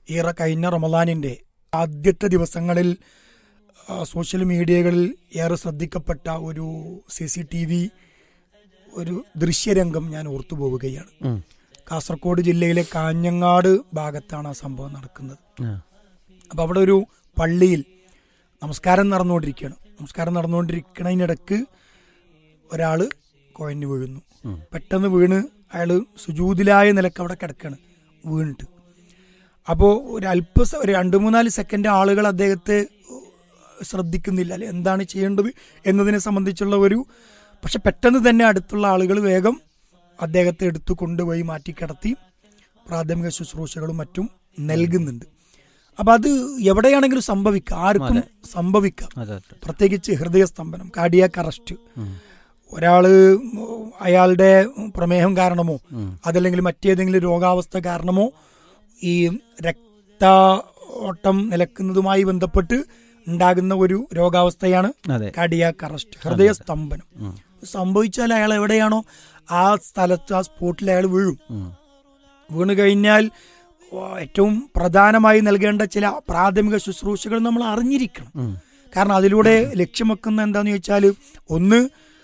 ഈറ കഴിഞ്ഞ റമദാനിന്റെ ആദ്യത്തെ ദിവസങ്ങളിൽ ആ, സോഷ്യൽ മീഡിയകളിൽ ഏറെ ശ്രദ്ധിക്കപ്പെട്ട ഒരു സി സി ടി വി ഒരു ദൃശ്യരംഗം ഞാൻ ഓർത്തു പോവുകയാണ് ഉം. കാസർഗോഡ് ജില്ലയിലെ കാഞ്ഞങ്ങാട് ഭാഗത്താണ് ആ സംഭവം നടക്കുന്നത് ആ. അപ്പോൾ അവിടെ ഒരു പള്ളിയിൽ നമസ്കാരം നടന്നുകൊണ്ടിരിക്കുകയാണ് നമസ്കാരം നടന്നുകൊണ്ടിരിക്കുന്നതിനിടക്ക് ഒരാൾ കുഴഞ്ഞു വീഴുന്നു ഉം. പെട്ടെന്ന് വീണ് അയാൾ സുജൂതിലായ നിലക്ക് അവിടെ കിടക്കാണ് വീണിട്ട് അപ്പോൾ ഒരു അല്പ സ- ഒരു രണ്ട് മൂന്നാല് സെക്കൻഡ് ആളുകൾ അദ്ദേഹത്തെ ശ്രദ്ധിക്കുന്നില്ല അല്ലെ എന്താണ് ചെയ്യേണ്ടത് എന്നതിനെ സംബന്ധിച്ചുള്ള ഒരു പക്ഷെ പെട്ടെന്ന് തന്നെ അടുത്തുള്ള ആളുകൾ വേഗം അദ്ദേഹത്തെ എടുത്തു കൊണ്ടുപോയി മാറ്റിക്കിടത്തി പ്രാഥമിക ശുശ്രൂഷകളും മറ്റും നൽകുന്നുണ്ട് അപ്പൊ അത് എവിടെയാണെങ്കിലും സംഭവിക്കാം ആർക്കും സംഭവിക്കാം അതെ അതെ പ്രത്യേകിച്ച് ഹൃദയസ്തംഭനം കാർഡിയാക് അറസ്റ്റ് ഉം. ഒരാള് അയാളുടെ പ്രമേഹം കാരണമോ ഉം. അതല്ലെങ്കിൽ മറ്റേതെങ്കിലും രോഗാവസ്ഥ കാരണമോ ഈ രക്ത ഓട്ടം നിലക്കുന്നതുമായി ബന്ധപ്പെട്ട് ഉണ്ടാകുന്ന ഒരു രോഗാവസ്ഥയാണ് അതെ കാർഡിയാക് അറസ്റ്റ് ഹൃദയസ്തംഭനം ഉം. സംഭവിച്ചാൽ അയാൾ എവിടെയാണോ ആ സ്ഥലത്ത് ആ സ്പോട്ടിൽ അയാൾ വീഴും ഉം. വീണ് കഴിഞ്ഞാൽ ഓ, ഏറ്റവും പ്രധാനമായി നൽകേണ്ട ചില പ്രാഥമിക ശുശ്രൂഷകൾ നമ്മൾ അറിഞ്ഞിരിക്കണം ഉം. കാരണം അതിലൂടെ ലക്ഷ്യം വെക്കുന്ന എന്താന്ന് ചോദിച്ചാൽ ഒന്ന്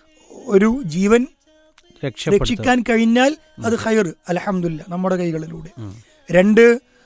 ഒരു ജീവൻ രക്ഷപ്പെടുത്തുക രക്ഷിക്കാൻ കഴിഞ്ഞാൽ അത് ഹയർ അലഹമില്ല നമ്മുടെ കൈകളിലൂടെ ഉം. രണ്ട്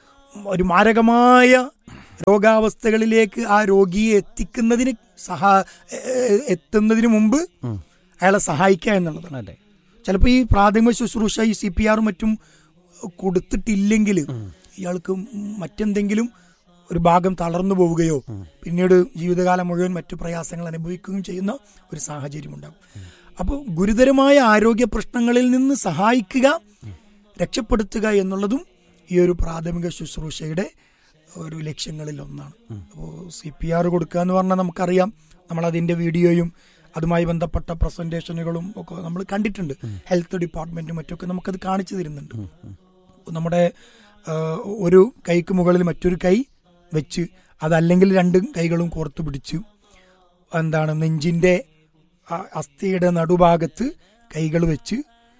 ഒരു മാരകമായ രോഗാവസ്ഥകളിലേക്ക് ആ രോഗിയെ എത്തിക്കുന്നതിന് സഹാ എ- എത്തുന്നതിന് മുമ്പ് ഉം. അയാളെ സഹായിക്കുക എന്നുള്ളതാണ് അതെ ചിലപ്പോൾ ഈ പ്രാഥമിക ശുശ്രൂഷ ഈ സി പി ആറും മറ്റും കൊടുത്തിട്ടില്ലെങ്കിൽ ഇയാൾക്ക് മറ്റെന്തെങ്കിലും ഒരു ഭാഗം തളർന്നു പോവുകയോ പിന്നീട് ജീവിതകാലം മുഴുവൻ മറ്റു പ്രയാസങ്ങൾ അനുഭവിക്കുകയും ചെയ്യുന്ന ഒരു സാഹചര്യം ഉണ്ടാകും അപ്പോൾ ഗുരുതരമായ ആരോഗ്യ പ്രശ്നങ്ങളിൽ നിന്ന് സഹായിക്കുക രക്ഷപ്പെടുത്തുക എന്നുള്ളതും ഈ ഒരു പ്രാഥമിക ശുശ്രൂഷയുടെ ഒരു ലക്ഷ്യങ്ങളിൽ ഒന്നാണ് അപ്പോൾ സി പി ആർ കൊടുക്കുക എന്ന് പറഞ്ഞാൽ നമുക്കറിയാം നമ്മൾ അതിന്റെ വീഡിയോയും അതുമായി ബന്ധപ്പെട്ട പ്രസന്റേഷനുകളും ഒക്കെ നമ്മൾ കണ്ടിട്ടുണ്ട് ഹെൽത്ത് ഡിപ്പാർട്ട്മെന്റും മറ്റൊക്കെ നമുക്കത് കാണിച്ചു തരുന്നുണ്ട് നമ്മുടെ ആ, ഒരു കൈക്ക് മുകളിൽ മറ്റൊരു കൈ വെച്ച് അതല്ലെങ്കിൽ രണ്ട് കൈകളും കോർത്തു പിടിച്ച് എന്താണ് നെഞ്ചിന്റെ ആ അസ്ഥിയുടെ നടുഭാഗത്ത് കൈകൾ വെച്ച്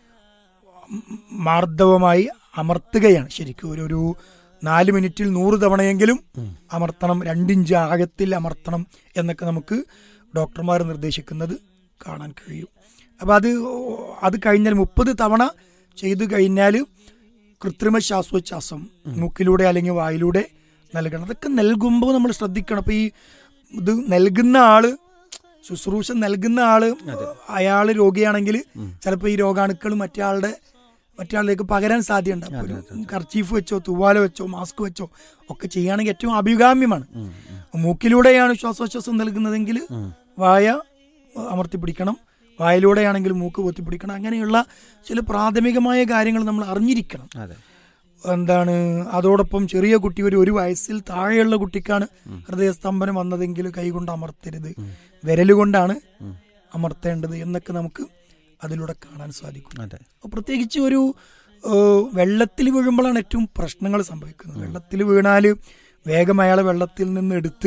മാർദ്ദവമായി അമർത്തുകയാണ് ശരിക്കും ഒരു ഒരു നാല് മിനിറ്റിൽ നൂറ് തവണയെങ്കിലും അമർത്തണം രണ്ടിഞ്ച് ആഴത്തിൽ അമർത്തണം എന്നൊക്കെ നമുക്ക് ഡോക്ടർമാർ നിർദ്ദേശിക്കുന്നത് കാണാൻ കഴിയും അപ്പം അത് അത് കഴിഞ്ഞാൽ മുപ്പത് തവണ ചെയ്തു കഴിഞ്ഞാൽ കൃത്രിമ ശ്വാസോച്ഛ്വാസം മൂക്കിലൂടെ അല്ലെങ്കിൽ വായിലൂടെ നൽകണം അതൊക്കെ നൽകുമ്പോൾ നമ്മൾ ശ്രദ്ധിക്കണം അപ്പൊ ഈ ഇത് നൽകുന്ന ആള് ശുശ്രൂഷ നൽകുന്ന ആള് അയാള് രോഗിയാണെങ്കിൽ ചിലപ്പോൾ ഈ രോഗാണുക്കൾ മറ്റേ മറ്റേ പകരാൻ സാധ്യതയുണ്ട് അപ്പൊ ഒരു കർച്ചീഫ് വെച്ചോ തുവാല വെച്ചോ മാസ്ക് വെച്ചോ ഒക്കെ ചെയ്യുകയാണെങ്കിൽ ഏറ്റവും അഭികാമ്യമാണ് മൂക്കിലൂടെയാണ് ശ്വാസോച്ഛ്വാസം നൽകുന്നതെങ്കിൽ വായ അമർത്തി പിടിക്കണം വായിലൂടെയാണെങ്കിൽ മൂക്ക് പൊത്തി പിടിക്കണം അങ്ങനെയുള്ള ചില പ്രാഥമികമായ കാര്യങ്ങൾ നമ്മൾ അറിഞ്ഞിരിക്കണം അതെ എന്താണ് അതോടൊപ്പം ചെറിയ കുട്ടി ഒരു ഒരു വയസ്സിൽ താഴെയുള്ള കുട്ടിക്കാണ് ഹൃദയസ്തംഭനം വന്നതെങ്കിൽ കൈകൊണ്ട് അമർത്തരുത് വിരലുകൊണ്ടാണ് അമർത്തേണ്ടത് എന്നൊക്കെ നമുക്ക് അതിലൂടെ കാണാൻ സാധിക്കും അതെ അപ്പൊ പ്രത്യേകിച്ച് ഒരു വെള്ളത്തിൽ വീഴുമ്പോഴാണ് ഏറ്റവും പ്രശ്നങ്ങൾ സംഭവിക്കുന്നത് വെള്ളത്തിൽ വീണാൽ വേഗം അയാളെ വെള്ളത്തിൽ നിന്ന് എടുത്ത്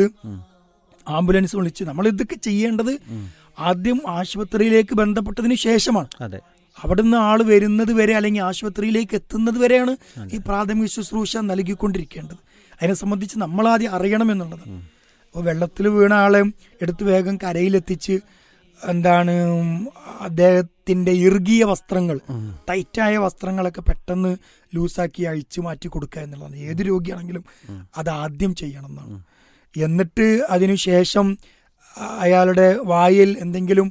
ആംബുലൻസ് വിളിച്ച് നമ്മൾ ഇതൊക്കെ ചെയ്യേണ്ടത് ആദ്യം ആശുപത്രിയിലേക്ക് ബന്ധപ്പെട്ടതിന് ശേഷമാണ് അതെ അവിടുന്ന് ആള് വരുന്നത് വരെ അല്ലെങ്കിൽ ആശുപത്രിയിലേക്ക് എത്തുന്നത് വരെയാണ് ഈ പ്രാഥമിക ശുശ്രൂഷ നൽകിക്കൊണ്ടിരിക്കേണ്ടത് അതിനെ സംബന്ധിച്ച് നമ്മൾ ആദ്യം അറിയണം എന്നുള്ളതാണ് അപ്പോൾ വെള്ളത്തിൽ വീണ ആളെ എടുത്ത് വേഗം കരയിലെത്തിച്ച് എന്താണ് അദ്ദേഹത്തിന്റെ ഇറുകിയ വസ്ത്രങ്ങൾ ടൈറ്റായ വസ്ത്രങ്ങളൊക്കെ പെട്ടെന്ന് ലൂസാക്കി അഴിച്ചു മാറ്റി കൊടുക്കുക എന്നുള്ളതാണ് ഏത് രോഗിയാണെങ്കിലും അത് ആദ്യം ചെയ്യണം എന്നാണ് എന്നിട്ട് അതിനുശേഷം അയാളുടെ വായിൽ എന്തെങ്കിലും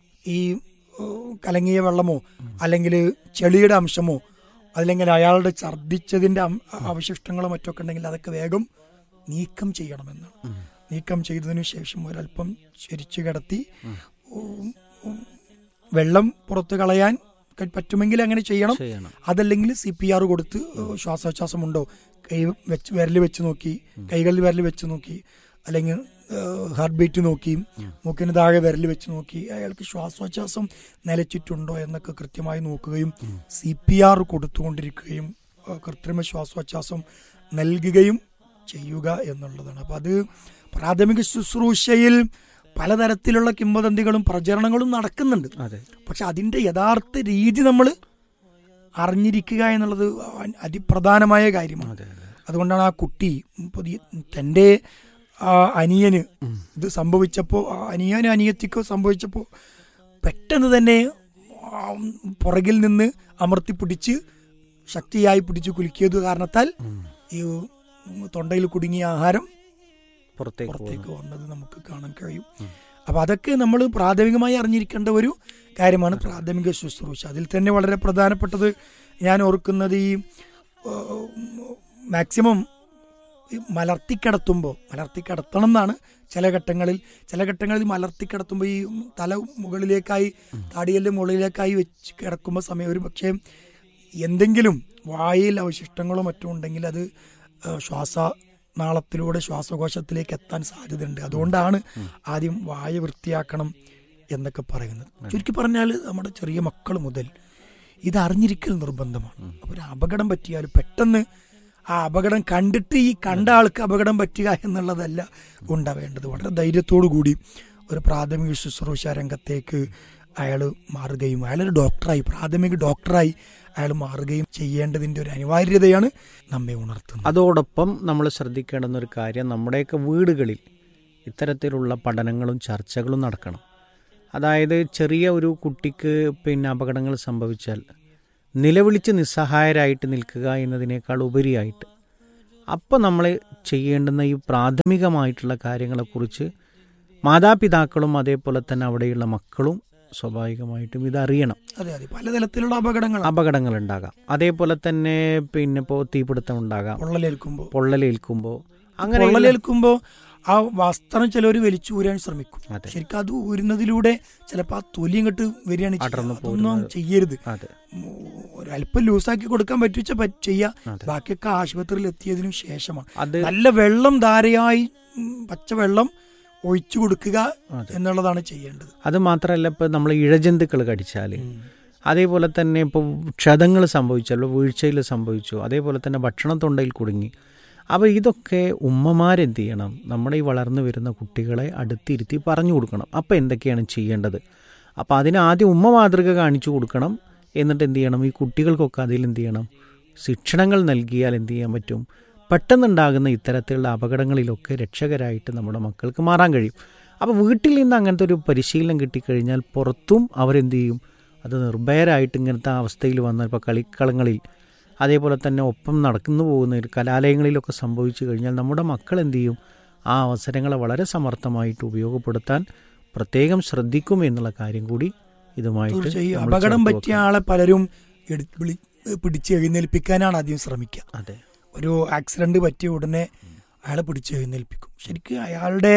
ഈ ഏഹ്, കലങ്ങിയ വെള്ളമോ അല്ലെങ്കിൽ ചെളിയുടെ അംശമോ അല്ലെങ്കിൽ അയാളുടെ ഛർദ്ദിച്ചതിന്റെ അം- അവശിഷ്ടങ്ങളോ മറ്റൊക്കെ ഉണ്ടെങ്കിൽ അതൊക്കെ വേഗം നീക്കം ചെയ്യണമെന്നാണ് നീക്കം ചെയ്തതിനു ശേഷം ഒരല്പം ചരിച്ചു കിടത്തി ഉം, ഉം, വെള്ളം പുറത്ത് കളയാൻ ക- പറ്റുമെങ്കിൽ അങ്ങനെ ചെയ്യണം ചെയ്യണം അതല്ലെങ്കിൽ സി പി ആർ കൊടുത്ത് ശ്വാസോച്ഛ്വാസം ഉണ്ടോ കൈ വെച്ച് വിരൽ വെച്ച് നോക്കി കൈകളിൽ വിരൽ വെച്ച് നോക്കി അല്ലെങ്കിൽ ഹാർട്ട് ബീറ്റ് നോക്കി മൂക്കിന് താഴെ വിരൽ വെച്ച് നോക്കി അയാൾക്ക് ശ്വാസോച്ഛ്വാസം നിലച്ചിട്ടുണ്ടോ എന്നൊക്കെ കൃത്യമായി നോക്കുകയും സി പി ആർ കൊടുത്തുകൊണ്ടിരിക്കുകയും ആ, കൃത്രിമ ശ്വാസോച്ഛ്വാസം നൽകുകയും ചെയ്യുക എന്നുള്ളതാണ് അപ്പൊ അത് പ്രാഥമിക ശുശ്രൂഷയിൽ പലതരത്തിലുള്ള കിംവദന്തികളും പ്രചരണങ്ങളും നടക്കുന്നുണ്ട് അതെ പക്ഷെ അതിന്റെ യഥാർത്ഥ രീതി നമ്മൾ അറിഞ്ഞിരിക്കുക എന്നുള്ളത് അതിപ്രധാനമായ കാര്യമാണ് അതെ അതെ അതുകൊണ്ടാണ് ആ കുട്ടി പുതിയ തൻ്റെ ആ അനിയന് ഇത് സംഭവിച്ചപ്പോൾ ആ അനിയന് അനിയത്തിക്കോ സംഭവിച്ചപ്പോൾ പെട്ടെന്ന് തന്നെ ആ പുറകിൽ നിന്ന് അമർത്തി പിടിച്ച് ശക്തിയായി പിടിച്ച് കുലുക്കിയത് കാരണത്താൽ ഈ തൊണ്ടയിൽ കുടുങ്ങിയ ആഹാരം പുറത്തേക്ക് പുറത്തേക്ക് വന്നത് നമുക്ക് കാണാൻ കഴിയും അപ്പൊ അതൊക്കെ നമ്മൾ പ്രാഥമികമായി അറിഞ്ഞിരിക്കേണ്ട ഒരു കാര്യമാണ് പ്രാഥമിക ശുശ്രൂഷ അതിൽ തന്നെ വളരെ പ്രധാനപ്പെട്ടത് ഞാൻ ഓർക്കുന്നത് ഈ മാക്സിമം മലർത്തിക്കിടത്തുമ്പോൾ മലർത്തിക്കിടത്തണം എന്നാണ് ചില ഘട്ടങ്ങളിൽ ചില ഘട്ടങ്ങളിൽ മലർത്തിക്കിടത്തുമ്പോൾ ഈ തല മുകളിലേക്കായി താടിയലിൻ്റെ മുകളിലേക്കായി വെച്ച് കിടക്കുമ്പോൾ സമയം ഒരു പക്ഷേ എന്തെങ്കിലും വായിൽ അവശിഷ്ടങ്ങളോ മറ്റോ ഉണ്ടെങ്കിൽ അത് ആ, ശ്വാസനാളത്തിലൂടെ ശ്വാസകോശത്തിലേക്ക് എത്താൻ സാധ്യതയുണ്ട് അതുകൊണ്ടാണ് ആദ്യം വായ വൃത്തിയാക്കണം എന്നൊക്കെ പറയുന്നത് ചുരുക്കി പറഞ്ഞാൽ നമ്മുടെ ചെറിയ മക്കൾ മുതൽ ഇത് അറിഞ്ഞിരിക്കൽ നിർബന്ധമാണ് അപ്പോൾ ഒരു അപകടം പറ്റിയാൽ പെട്ടെന്ന് ആ അപകടം കണ്ടിട്ട് ഈ കണ്ട ആൾക്ക് അപകടം പറ്റുക എന്നുള്ളതല്ല ഉണ്ടാവേണ്ടത് വളരെ ധൈര്യത്തോടു കൂടി ഒരു പ്രാഥമിക ശുശ്രൂഷ രംഗത്തേക്ക് അയാൾ മാറുകയും അയാളൊരു ഡോക്ടറായി പ്രാഥമിക ഡോക്ടറായി അയാൾ മാറുകയും ചെയ്യേണ്ടതിൻ്റെ ഒരു അനിവാര്യതയാണ് നമ്മെ ഉണർത്തുന്നത് അതോടൊപ്പം നമ്മൾ ശ്രദ്ധിക്കേണ്ടുന്ന ഒരു കാര്യം നമ്മുടെയൊക്കെ വീടുകളിൽ ഇത്തരത്തിലുള്ള പഠനങ്ങളും ചർച്ചകളും നടക്കണം അതായത് ചെറിയ ഒരു കുട്ടിക്ക് പിന്നെ അപകടങ്ങൾ സംഭവിച്ചാൽ നിലവിളിച്ച് നിസ്സഹായരായിട്ട് നിൽക്കുക എന്നതിനേക്കാൾ ഉപരിയായിട്ട് അപ്പം നമ്മൾ ചെയ്യേണ്ടുന്ന ഈ പ്രാഥമികമായിട്ടുള്ള കാര്യങ്ങളെക്കുറിച്ച് മാതാപിതാക്കളും അതേപോലെ തന്നെ അവിടെയുള്ള മക്കളും സ്വാഭാവികമായിട്ടും ഇതറിയണം അതെ അതെ പലതരത്തിലുള്ള അപകടങ്ങൾ അപകടങ്ങൾ ഉണ്ടാകാം അതേപോലെ തന്നെ പിന്നെ ഇപ്പോൾ തീപിടുത്തം ഉണ്ടാകാം പൊള്ളലേൽക്കുമ്പോൾ പൊള്ളലേൽക്കുമ്പോൾ അങ്ങനെ പൊള്ളലേൽക്കുമ്പോൾ ആ വസ്ത്രം ചിലവർ വലിച്ചൂരാൻ ശ്രമിക്കും അതെ. ശരിക്കും അത് ഊരുന്നതിലൂടെ ചിലപ്പോൾ ആ തൊലി ഇങ്ങോട്ട് വരികയാണ് ചെയ്യുക. അടർന്നു അതൊന്നും പോരുന്നത്. ചെയ്യരുത് അതെ ഒരല്പം ലൂസാക്കി കൊടുക്കാൻ പറ്റുവെച്ചാൽ പറ്റ- ചെയ്യാം അതെ. ബാക്കിയൊക്കെ ആശുപത്രിയിൽ എത്തിയതിനു ശേഷമാണ് അത് നല്ല വെള്ളം ധാരയായി ഉം, പച്ചവെള്ളം ഒഴിച്ചു കൊടുക്കുക അതെ. എന്നുള്ളതാണ് ചെയ്യേണ്ടത് അത് മാത്രമല്ല ഇപ്പോൾ നമ്മൾ ഇഴജന്തുക്കൾ കടിച്ചാൽ അതേപോലെ തന്നെ ഇപ്പോൾ ക്ഷതങ്ങൾ സംഭവിച്ചല്ലോ വീഴ്ചയിൽ സംഭവിച്ചു അതേപോലെ തന്നെ ഭക്ഷണം തൊണ്ടയിൽ കുടുങ്ങി അപ്പോൾ ഇതൊക്കെ ഉമ്മമാരെന്ത് ചെയ്യണം നമ്മുടെ ഈ വളർന്നു വരുന്ന കുട്ടികളെ അടുത്തിരുത്തി പറഞ്ഞു കൊടുക്കണം അപ്പോൾ എന്തൊക്കെയാണ് ചെയ്യേണ്ടത് അപ്പോൾ അതിന് ആദ്യം ഉമ്മ മാതൃക കാണിച്ചു കൊടുക്കണം എന്നിട്ട് എന്ത് ചെയ്യണം ഈ കുട്ടികൾക്കൊക്കെ അതിൽ എന്ത് ചെയ്യണം ശിക്ഷണങ്ങൾ നൽകിയാൽ എന്ത് ചെയ്യാൻ പറ്റും പെട്ടെന്നുണ്ടാകുന്ന ഇത്തരത്തിലുള്ള അപകടങ്ങളിലൊക്കെ രക്ഷകരായിട്ട് നമ്മുടെ മക്കൾക്ക് മാറാൻ കഴിയും അപ്പോൾ വീട്ടിൽ നിന്ന് അങ്ങനത്തെ ഒരു പരിശീലനം കിട്ടിക്കഴിഞ്ഞാൽ പുറത്തും അവരെന്ത് ചെയ്യും അത് നിർഭയരായിട്ട് ഇങ്ങനത്തെ അവസ്ഥയിൽ വന്ന ഇപ്പോൾ കളിക്കളങ്ങളിൽ അതേപോലെ തന്നെ ഒപ്പം നടക്കുന്നു പോകുന്ന ഒരു കലാലയങ്ങളിലൊക്കെ സംഭവിച്ചു കഴിഞ്ഞാൽ നമ്മുടെ മക്കൾ എന്ത് ചെയ്യും ആ അവസരങ്ങളെ വളരെ സമർത്ഥമായിട്ട് ഉപയോഗപ്പെടുത്താൻ പ്രത്യേകം ശ്രദ്ധിക്കും എന്നുള്ള കാര്യം കൂടി ഇതുമായിട്ട് തീർച്ചയായും നമ്മൾ അപകടം ചേർത്ത് പറ്റിയ വെക്കണം. ആളെ പലരും എടു- വിളി- പിടിച്ച് എഴുന്നേൽപ്പിക്കാനാണ് ആദ്യം ശ്രമിക്കുക അതെ ഒരു ആക്സിഡന്റ് പറ്റിയ ഉടനെ അയാളെ പിടിച്ച് എഴുന്നേൽപ്പിക്കും ശരിക്കും അയാളുടെ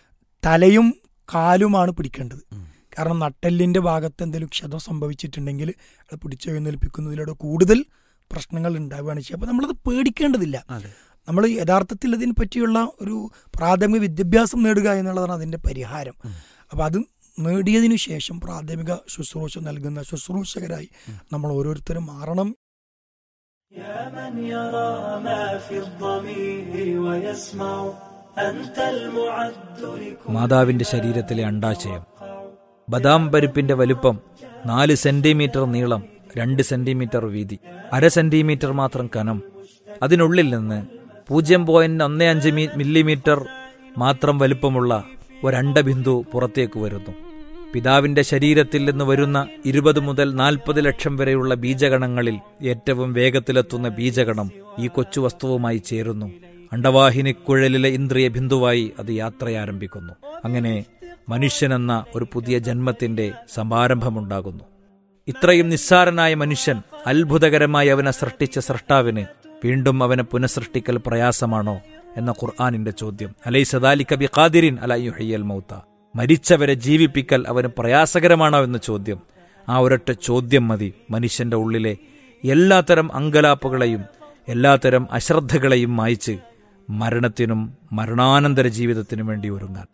തലയും കാലുമാണ് പിടിക്കേണ്ടത് കാരണം നട്ടെല്ലിന്റെ ഭാഗത്ത് എന്തെങ്കിലും ക്ഷതം സംഭവിച്ചിട്ടുണ്ടെങ്കിൽ അയാളെ പിടിച്ച് എഴുന്നേൽപ്പിക്കുന്നതിലൂടെ കൂടുതൽ പ്രശ്നങ്ങൾ ഉണ്ടാവുകയാണ് ചെയ്യുക അപ്പോൾ നമ്മളത് പേടിക്കേണ്ടതില്ല അതെ നമ്മൾ യഥാർത്ഥത്തിൽ അതിനെ പറ്റിയുള്ള ഒരു പ്രാഥമിക വിദ്യാഭ്യാസം നേടുക എന്നുള്ളതാണ് അതിന്റെ പരിഹാരം അപ്പോൾ അത് നേടിയതിനു ശേഷം പ്രാഥമിക ശുശ്രൂഷ നൽകുന്ന ശുശ്രൂഷകരായി നമ്മൾ ഓരോരുത്തരും മാറണം يا من يرى ما في الضمير ويسمع أنت المعد لكل മാതാവിന്റെ ശരീരത്തിലെ അണ്ടാശയം ബദാം പരിപ്പിന്റെ വലുപ്പം നാല് സെന്റിമീറ്റർ നീളം രണ്ട് സെന്റിമീറ്റർ വീതി അര സെന്റിമീറ്റർ മാത്രം കനം അതിനുള്ളിൽ നിന്ന് പൂജ്യം പോയിന്റ് ഒന്ന് അഞ്ച് മീ- മില്ലിമീറ്റർ മാത്രം വലുപ്പമുള്ള ഒരണ്ടബിന്ദു പുറത്തേക്ക് വരുന്നു പിതാവിന്റെ ശരീരത്തിൽ നിന്ന് വരുന്ന ഇരുപത് മുതൽ നാൽപ്പത് ലക്ഷം വരെയുള്ള ബീജഗണങ്ങളിൽ ഏറ്റവും വേഗത്തിലെത്തുന്ന ബീജഗണം ഈ കൊച്ചു വസ്തുവുമായി ചേരുന്നു അണ്ടവാഹിനിക്കുഴലിലെ ഇന്ദ്രിയ ബിന്ദുവായി അത് യാത്രയാരംഭിക്കുന്നു അങ്ങനെ മനുഷ്യനെന്ന ഒരു പുതിയ ജന്മത്തിന്റെ സമാരംഭമുണ്ടാകുന്നു ഇത്രയും നിസ്സാരനായ മനുഷ്യൻ അത്ഭുതകരമായി അവനെ സൃഷ്ടിച്ച സൃഷ്ടാവിന് വീണ്ടും അവനെ പുനഃസൃഷ്ടിക്കൽ പ്രയാസമാണോ എന്ന ഖുർആാനിന്റെ ചോദ്യം അലൈ സദാലി കബി ഖാദിരിൻ അലയുഹയ്യൽ മൗത്ത മരിച്ചവരെ ജീവിപ്പിക്കൽ അവന് പ്രയാസകരമാണോ എന്ന ചോദ്യം ആ ഒരൊറ്റ ചോദ്യം മതി മനുഷ്യന്റെ ഉള്ളിലെ എല്ലാത്തരം അങ്കലാപ്പുകളെയും എല്ലാത്തരം അശ്രദ്ധകളെയും മായ്ച്ച് മരണത്തിനും മരണാനന്തര ജീവിതത്തിനും വേണ്ടി ഒരുങ്ങാൻ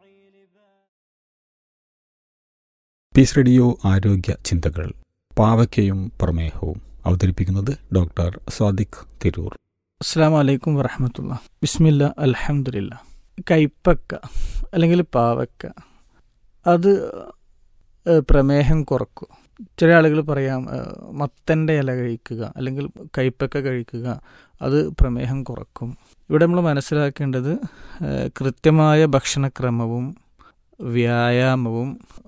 പീസ് റേഡിയോ ആരോഗ്യ ചിന്തകൾ പാവയ്ക്കയും പ്രമേഹവും അവതരിപ്പിക്കുന്നത് ഡോക്ടർ സ്വാദിഖ് തിരൂർ അസ്സാം വലൈക്കും വറഹമത്തുള്ള ബിസ്മില്ല അൽഹംദുലില്ല കൈപ്പക്ക അല്ലെങ്കിൽ പാവക്ക അത് ഏഹ്, പ്രമേഹം കുറക്കും ചില ആളുകൾ പറയാം ആ, മത്തൻ്റെ ഇല കഴിക്കുക അല്ലെങ്കിൽ കയ്പക്ക കഴിക്കുക അത് പ്രമേഹം കുറക്കും ഇവിടെ നമ്മൾ മനസ്സിലാക്കേണ്ടത് ആ, കൃത്യമായ ഭക്ഷണക്രമവും വ്യായാമവും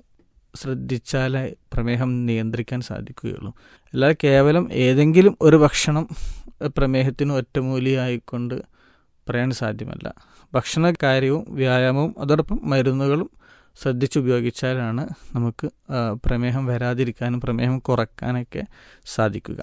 ശ്രദ്ധിച്ചാലേ പ്രമേഹം നിയന്ത്രിക്കാൻ സാധിക്കുകയുള്ളൂ അല്ലാതെ കേവലം ഏതെങ്കിലും ഒരു ഭക്ഷണം ആ, പ്രമേഹത്തിന് ഒറ്റമൂലിയായിക്കൊണ്ട് പറയാൻ സാധ്യമല്ല ഭക്ഷണ കാര്യവും വ്യായാമവും അതോടൊപ്പം മരുന്നുകളും ശ്രദ്ധിച്ചുപയോഗിച്ചാലാണ് നമുക്ക് ആ, പ്രമേഹം വരാതിരിക്കാനും പ്രമേഹം കുറക്കാനൊക്കെ സാധിക്കുക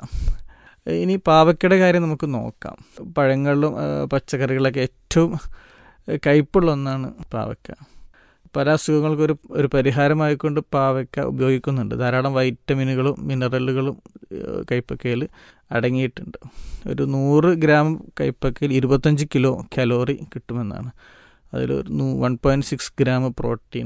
ഇനി പാവക്കയുടെ കാര്യം നമുക്ക് നോക്കാം പഴങ്ങളിലും ആ, പച്ചക്കറികളിലൊക്കെ ഏറ്റവും കയ്പുള്ള ഒന്നാണ് പാവക്ക പല അസുഖങ്ങൾക്കും ഒരു ഒരു പരിഹാരമായിക്കൊണ്ട് പാവയ്ക്ക ഉപയോഗിക്കുന്നുണ്ട് ധാരാളം വൈറ്റമിനുകളും മിനറലുകളും ഏഹ്, കയ്പക്കയിൽ അടങ്ങിയിട്ടുണ്ട് ഒരു നൂറ് ഗ്രാം കയ്പക്കയിൽ ഇരുപത്തഞ്ച് കിലോ കലോറി കിട്ടുമെന്നാണ് അതിൽ one point six gram protein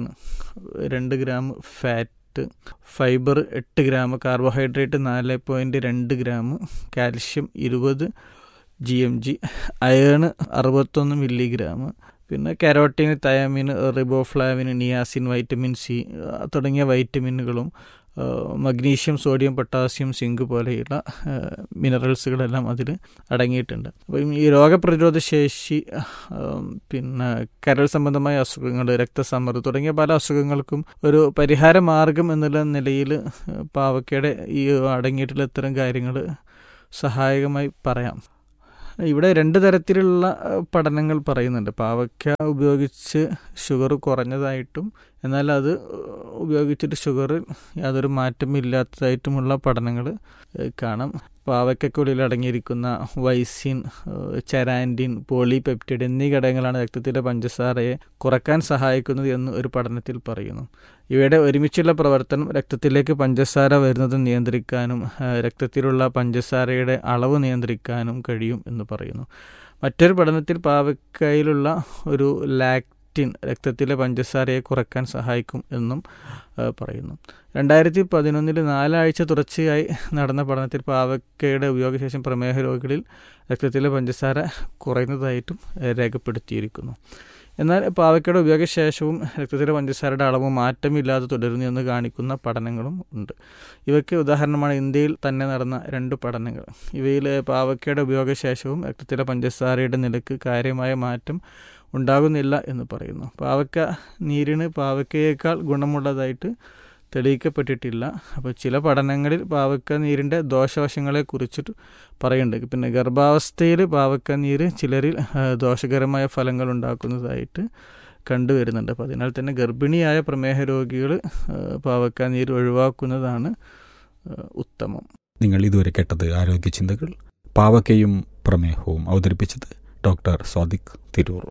രണ്ട് ഗ്രാം ഫാറ്റ് ഫൈബർ എട്ട് ഗ്രാം കാർബോഹൈഡ്രേറ്റ് നാല് പോയിൻറ്റ് രണ്ട് ഗ്രാം കാൽഷ്യം ഇരുപത് ജി എം ജി അയേൺ അറുപത്തൊന്ന് മില്ലിഗ്രാം പിന്നെ carotene thiamine riboflavin niacin vitamin C ആ, തുടങ്ങിയ വൈറ്റമിനുകളും ആ, മഗ്നീഷ്യം സോഡിയം പൊട്ടാസ്യം സിങ്ക് പോലെയുള്ള ആ, മിനറൽസുകളെല്ലാം അതിൽ അടങ്ങിയിട്ടുണ്ട് അപ്പം ഈ രോഗപ്രതിരോധ ശേഷി ആ, പിന്നെ കരൾ സംബന്ധമായ അസുഖങ്ങൾ രക്തസമ്മർദ്ദം തുടങ്ങിയ പല അസുഖങ്ങൾക്കും ഒരു പരിഹാര മാർഗം എന്നുള്ള നിലയിൽ പാവക്കയുടെ ഈ അടങ്ങിയിട്ടുള്ള ഇത്തരം കാര്യങ്ങൾ സഹായകമായി പറയാം ഇവിടെ രണ്ട് തരത്തിലുള്ള അഹ്, പഠനങ്ങൾ പറയുന്നുണ്ട് പാവയ്ക്ക ഉപയോഗിച്ച് ഷുഗർ കുറഞ്ഞതായിട്ടും എന്നാൽ അത് ഉപയോഗിച്ചിട്ട് ഷുഗറിൽ യാതൊരു മാറ്റമില്ലാത്തതായിട്ടുമുള്ള പഠനങ്ങൾ ഏഹ്, കാണാം പാവയ്ക്കുള്ളിൽ അടങ്ങിയിരിക്കുന്ന വൈസിൻ ഏഹ്, ചെരാൻറ്റിൻ പോളിപെപ്റ്റിഡ് എന്നീ ഘടകങ്ങളാണ് രക്തത്തിലെ പഞ്ചസാരയെ കുറക്കാൻ സഹായിക്കുന്നത് എന്ന് ഒരു പഠനത്തിൽ പറയുന്നു ഇവയുടെ ഒരുമിച്ചുള്ള പ്രവർത്തനം രക്തത്തിലേക്ക് പഞ്ചസാര വരുന്നത് നിയന്ത്രിക്കാനും ആ, രക്തത്തിലുള്ള പഞ്ചസാരയുടെ അളവ് നിയന്ത്രിക്കാനും കഴിയും എന്ന് പറയുന്നു മറ്റൊരു പഠനത്തിൽ പാവക്കയിലുള്ള ഒരു ലാക്റ്റിൻ രക്തത്തിലെ പഞ്ചസാരയെ കുറക്കാൻ സഹായിക്കും എന്നും ആ, പറയുന്നു രണ്ടായിരത്തി പതിനൊന്നിൽ നാലാഴ്ച തുടർച്ചയായി നടന്ന പഠനത്തിൽ പാവക്കയുടെ ഉപയോഗശേഷം പ്രമേഹ രോഗികളിൽ രക്തത്തിലെ പഞ്ചസാര കുറയുന്നതായിട്ടും ആ, രേഖപ്പെടുത്തിയിരിക്കുന്നു എന്നാൽ പാവയ്ക്കയുടെ ഉപയോഗശേഷവും രക്തത്തിലെ പഞ്ചസാരയുടെ അളവ് മാറ്റമില്ലാതെ തുടരുന്നു എന്ന് കാണിക്കുന്ന പഠനങ്ങളും ഉണ്ട് ഇവയ്ക്ക് ഉദാഹരണമാണ് ഇന്ത്യയിൽ തന്നെ നടന്ന രണ്ട് പഠനങ്ങൾ ഇവയിൽ പാവയ്ക്കയുടെ ഉപയോഗശേഷവും രക്തത്തിലെ പഞ്ചസാരയുടെ നിരക്ക് കാര്യമായ മാറ്റം ഉണ്ടാകുന്നില്ല എന്ന് പറയുന്നു പാവയ്ക്ക നീരിന് പാവയ്ക്കയേക്കാൾ ഗുണമുള്ളതായിട്ട് തെളിയിക്കപ്പെട്ടിട്ടില്ല അപ്പോൾ ചില പഠനങ്ങളിൽ പാവക്ക നീരിൻ്റെ ദോഷവശങ്ങളെ കുറിച്ചിട്ട് പറയുന്നുണ്ട് പിന്നെ ഗർഭാവസ്ഥയിൽ പാവക്ക നീര് ചിലരിൽ ആ, ദോഷകരമായ ഫലങ്ങൾ ഉണ്ടാക്കുന്നതായിട്ട് കണ്ടുവരുന്നുണ്ട് അപ്പോൾ അതിനാൽ തന്നെ ഗർഭിണിയായ പ്രമേഹ രോഗികൾ പാവക്ക നീര് ഒഴിവാക്കുന്നതാണ് ആ, ഉത്തമം നിങ്ങൾ ഇതുവരെ കേട്ടത് ആരോഗ്യ ചിന്തകൾ പാവക്കയും പ്രമേഹവും അവതരിപ്പിച്ചത് ഡോക്ടർ സ്വാദിഖ് തിരൂർ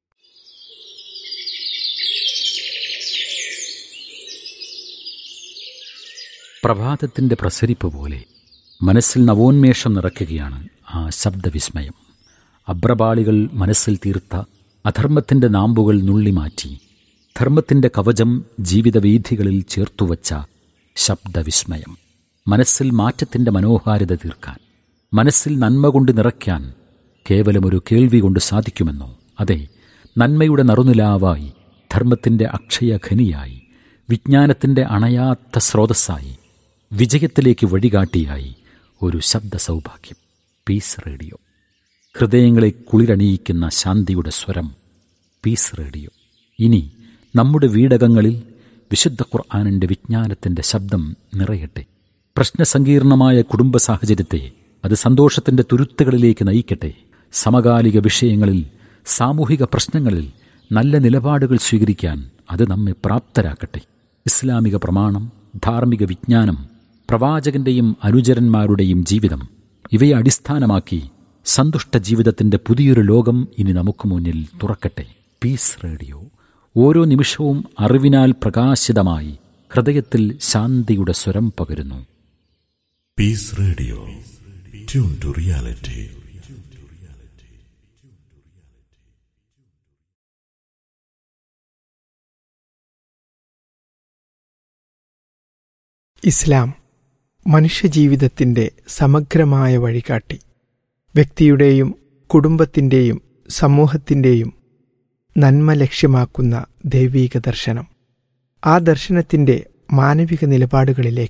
പ്രഭാതത്തിൻ്റെ പ്രസരിപ്പ് പോലെ മനസ്സിൽ നവോന്മേഷം നിറയ്ക്കുകയാണ് ആ ശബ്ദവിസ്മയം അബ്രപാളികൾ മനസ്സിൽ തീർത്ത അധർമ്മത്തിൻ്റെ നാമ്പുകൾ നുള്ളിമാറ്റി ധർമ്മത്തിൻ്റെ കവചം ജീവിതവീഥികളിൽ ചേർത്തുവച്ച ശബ്ദവിസ്മയം മനസ്സിൽ മാറ്റത്തിൻ്റെ മനോഹാരിത തീർക്കാൻ മനസ്സിൽ നന്മ കൊണ്ട് നിറയ്ക്കാൻ കേവലമൊരു കേൾവി കൊണ്ട് സാധിക്കുമെന്നോ അതെ നന്മയുടെ നറുനിലാവായി ധർമ്മത്തിൻ്റെ അക്ഷയഖനിയായി വിജ്ഞാനത്തിൻ്റെ അണയാത്ത സ്രോതസ്സായി വിജയത്തിലേക്ക് വഴികാട്ടിയായി ഒരു ശബ്ദ സൗഭാഗ്യം പീസ് റേഡിയോ ഹൃദയങ്ങളെ കുളിരണിയിക്കുന്ന ശാന്തിയുടെ സ്വരം പീസ് റേഡിയോ ഇനി നമ്മുടെ വീടകങ്ങളിൽ വിശുദ്ധ ഖുർആാനിൻ്റെ വിജ്ഞാനത്തിൻ്റെ ശബ്ദം നിറയട്ടെ പ്രശ്നസങ്കീർണമായ കുടുംബ സാഹചര്യത്തെ അത് സന്തോഷത്തിൻ്റെ തുരുത്തുകളിലേക്ക് നയിക്കട്ടെ സമകാലിക വിഷയങ്ങളിൽ സാമൂഹിക പ്രശ്നങ്ങളിൽ നല്ല നിലപാടുകൾ സ്വീകരിക്കാൻ അത് നമ്മെ പ്രാപ്തരാക്കട്ടെ ഇസ്ലാമിക പ്രമാണം ധാർമ്മിക വിജ്ഞാനം പ്രവാചകന്റെയും അനുചരന്മാരുടെയും ജീവിതം ഇവയെ അടിസ്ഥാനമാക്കി സന്തുഷ്ട ജീവിതത്തിന്റെ പുതിയൊരു ലോകം ഇനി നമുക്ക് മുന്നിൽ തുറക്കട്ടെ പീസ് റേഡിയോ ഓരോ നിമിഷവും അറിവിനാൽ പ്രകാശിതമായി ഹൃദയത്തിൽ ശാന്തിയുടെ സ്വരം പകരുന്നു Peace Radio. Tune to reality. ഇസ്ലാം മനുഷ്യജീവിതത്തിൻ്റെ സമഗ്രമായ വഴികാട്ടി വ്യക്തിയുടെയും കുടുംബത്തിൻ്റെയും സമൂഹത്തിൻ്റെയും നന്മ ലക്ഷ്യമാക്കുന്ന ദൈവീക ദർശനം ആ ദർശനത്തിൻ്റെ മാനവിക നിലപാടുകളിലേക്ക്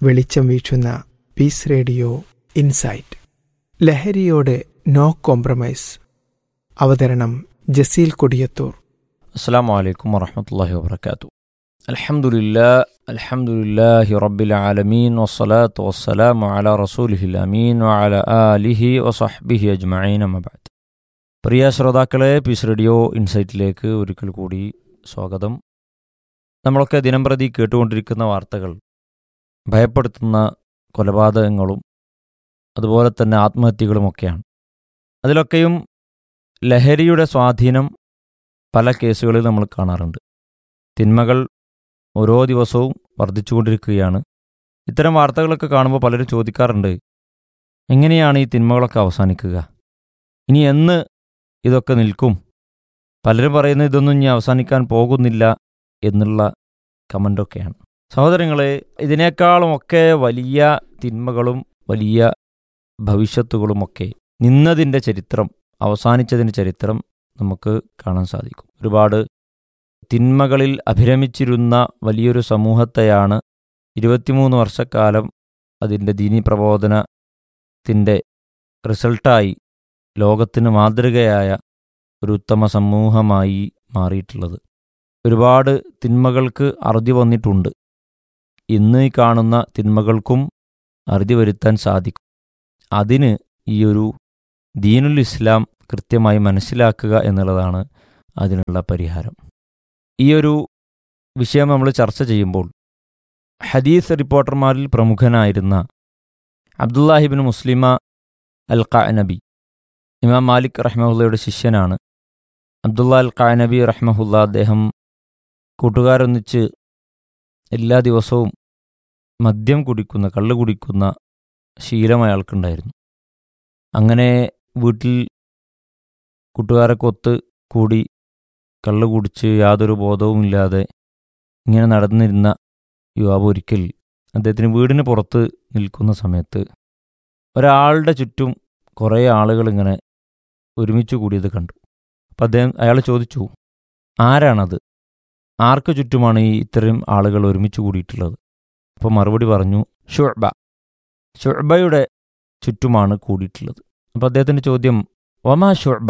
വെളിച്ചം വീശുന്ന പീസ് റേഡിയോ ഇൻസൈറ്റ് ലഹരിയോട് നോ കോംപ്രമൈസ് അവതരണം ജസീൽ കൊടിയത്തൂർ അസ്സാം വലൈക്കും വറഹമത്തല്ലാഹി വാബർക്കാത്തു അൽഹംദുലില്ലാ അൽഹംദുലില്ലാഹി റബ്ബിൽ ആലമീൻ വസ്സലാത്തു വസ്സലാമു അലാ റസൂലിഹിൽ അമീൻ വഅല ആലിഹി വസഹ്ബിഹി അജ്മഈൻ അമ്മബാദ് പ്രിയ ശ്രോതാക്കളെ പീസ് റേഡിയോ ഇൻസൈറ്റിലേക്ക് ഒരിക്കൽ കൂടി സ്വാഗതം നമ്മളൊക്കെ ദിനംപ്രതി കേട്ടുകൊണ്ടിരിക്കുന്ന വാർത്തകൾ ഭയപ്പെടുത്തുന്ന കൊലപാതകങ്ങളും അതുപോലെ തന്നെ ആത്മഹത്യകളുമൊക്കെയാണ് അതിലൊക്കെയും ലഹരിയുടെ സ്വാധീനം പല കേസുകളിൽ നമ്മൾ കാണാറുണ്ട് തിന്മകൾ ഓരോ ദിവസവും വർദ്ധിച്ചുകൊണ്ടിരിക്കുകയാണ് ഇത്തരം വാർത്തകളൊക്കെ കാണുമ്പോൾ പലരും ചോദിക്കാറുണ്ട് എങ്ങനെയാണ് ഈ തിന്മകളൊക്കെ അവസാനിക്കുക ഇനി എന്ന് ഇതൊക്കെ നിൽക്കും പലരും പറയുന്നത് ഇതൊന്നും ഇനി അവസാനിക്കാൻ പോകുന്നില്ല എന്നുള്ള കമൻ്റൊക്കെയാണ് സഹോദരങ്ങളെ ഇതിനേക്കാളുമൊക്കെ വലിയ തിന്മകളും വലിയ ഭവിഷ്യത്തുകളുമൊക്കെ നിന്നതിൻ്റെ ചരിത്രം അവസാനിച്ചതിൻ്റെ ചരിത്രം നമുക്ക് കാണാൻ സാധിക്കും ഒരുപാട് തിന്മകളിൽ അഭിരമിച്ചിരുന്ന വലിയൊരു സമൂഹത്തെയാണ് ഇരുപത്തിമൂന്ന് വർഷക്കാലം അതിൻ്റെ ദീനി പ്രബോധനത്തിൻ്റെ റിസൾട്ടായി ലോകത്തിന് മാതൃകയായ ഒരു ഉത്തമ സമൂഹമായി മാറിയിട്ടുള്ളത് ഒരുപാട് തിന്മകൾക്ക് അറുതി വന്നിട്ടുണ്ട് ഇന്ന് ഈ കാണുന്ന തിന്മകൾക്കും അറുതി വരുത്താൻ സാധിക്കും അതിന് ഈ ഒരു ദീനുൽ ഇസ്ലാം കൃത്യമായി മനസ്സിലാക്കുക എന്നുള്ളതാണ് അതിനുള്ള പരിഹാരം ഈ ഒരു വിഷയം നമ്മൾ ചർച്ച ചെയ്യുമ്പോൾ ഹദീസ് റിപ്പോർട്ടർമാരിൽ പ്രമുഖനായിരുന്ന അബ്ദുല്ലാഹിബിൻ മുസ്ലിമ അൽ ഖാനബി ഇമാം മാലിക് റഹ്മഹുല്ലയുടെ ശിഷ്യനാണ് അബ്ദുള്ള അൽ ഖാനബി റഹ്മഹുല്ല അദ്ദേഹം കൂട്ടുകാരൊന്നിച്ച് എല്ലാ ദിവസവും മദ്യം കുടിക്കുന്ന കള്ള് കുടിക്കുന്ന ശീലം അയാൾക്കുണ്ടായിരുന്നു അങ്ങനെ വീട്ടിൽ കൂട്ടുകാരൊക്കെ ഒത്ത് കൂടി കള്ള് കുടിച്ച് യാതൊരു ബോധവുമില്ലാതെ ഇങ്ങനെ നടന്നിരുന്ന യുവാവ് ഒരിക്കൽ അദ്ദേഹത്തിന് വീടിന് പുറത്ത് നിൽക്കുന്ന സമയത്ത് ഒരാളുടെ ചുറ്റും കുറേ ആളുകൾ ഇങ്ങനെ ഒരുമിച്ച് കൂടിയത് കണ്ടു അപ്പം അദ്ദേഹം അയാൾ ചോദിച്ചു ആരാണത് ആർക്ക് ചുറ്റുമാണ് ഈ ഇത്രയും ആളുകൾ ഒരുമിച്ച് കൂടിയിട്ടുള്ളത് അപ്പോൾ മറുപടി പറഞ്ഞു ഷുഅബ ഷുഅബയുടെ ചുറ്റുമാണ് കൂടിയിട്ടുള്ളത് അപ്പോൾ അദ്ദേഹത്തിൻ്റെ ചോദ്യം ഒമാ ഷുഅബ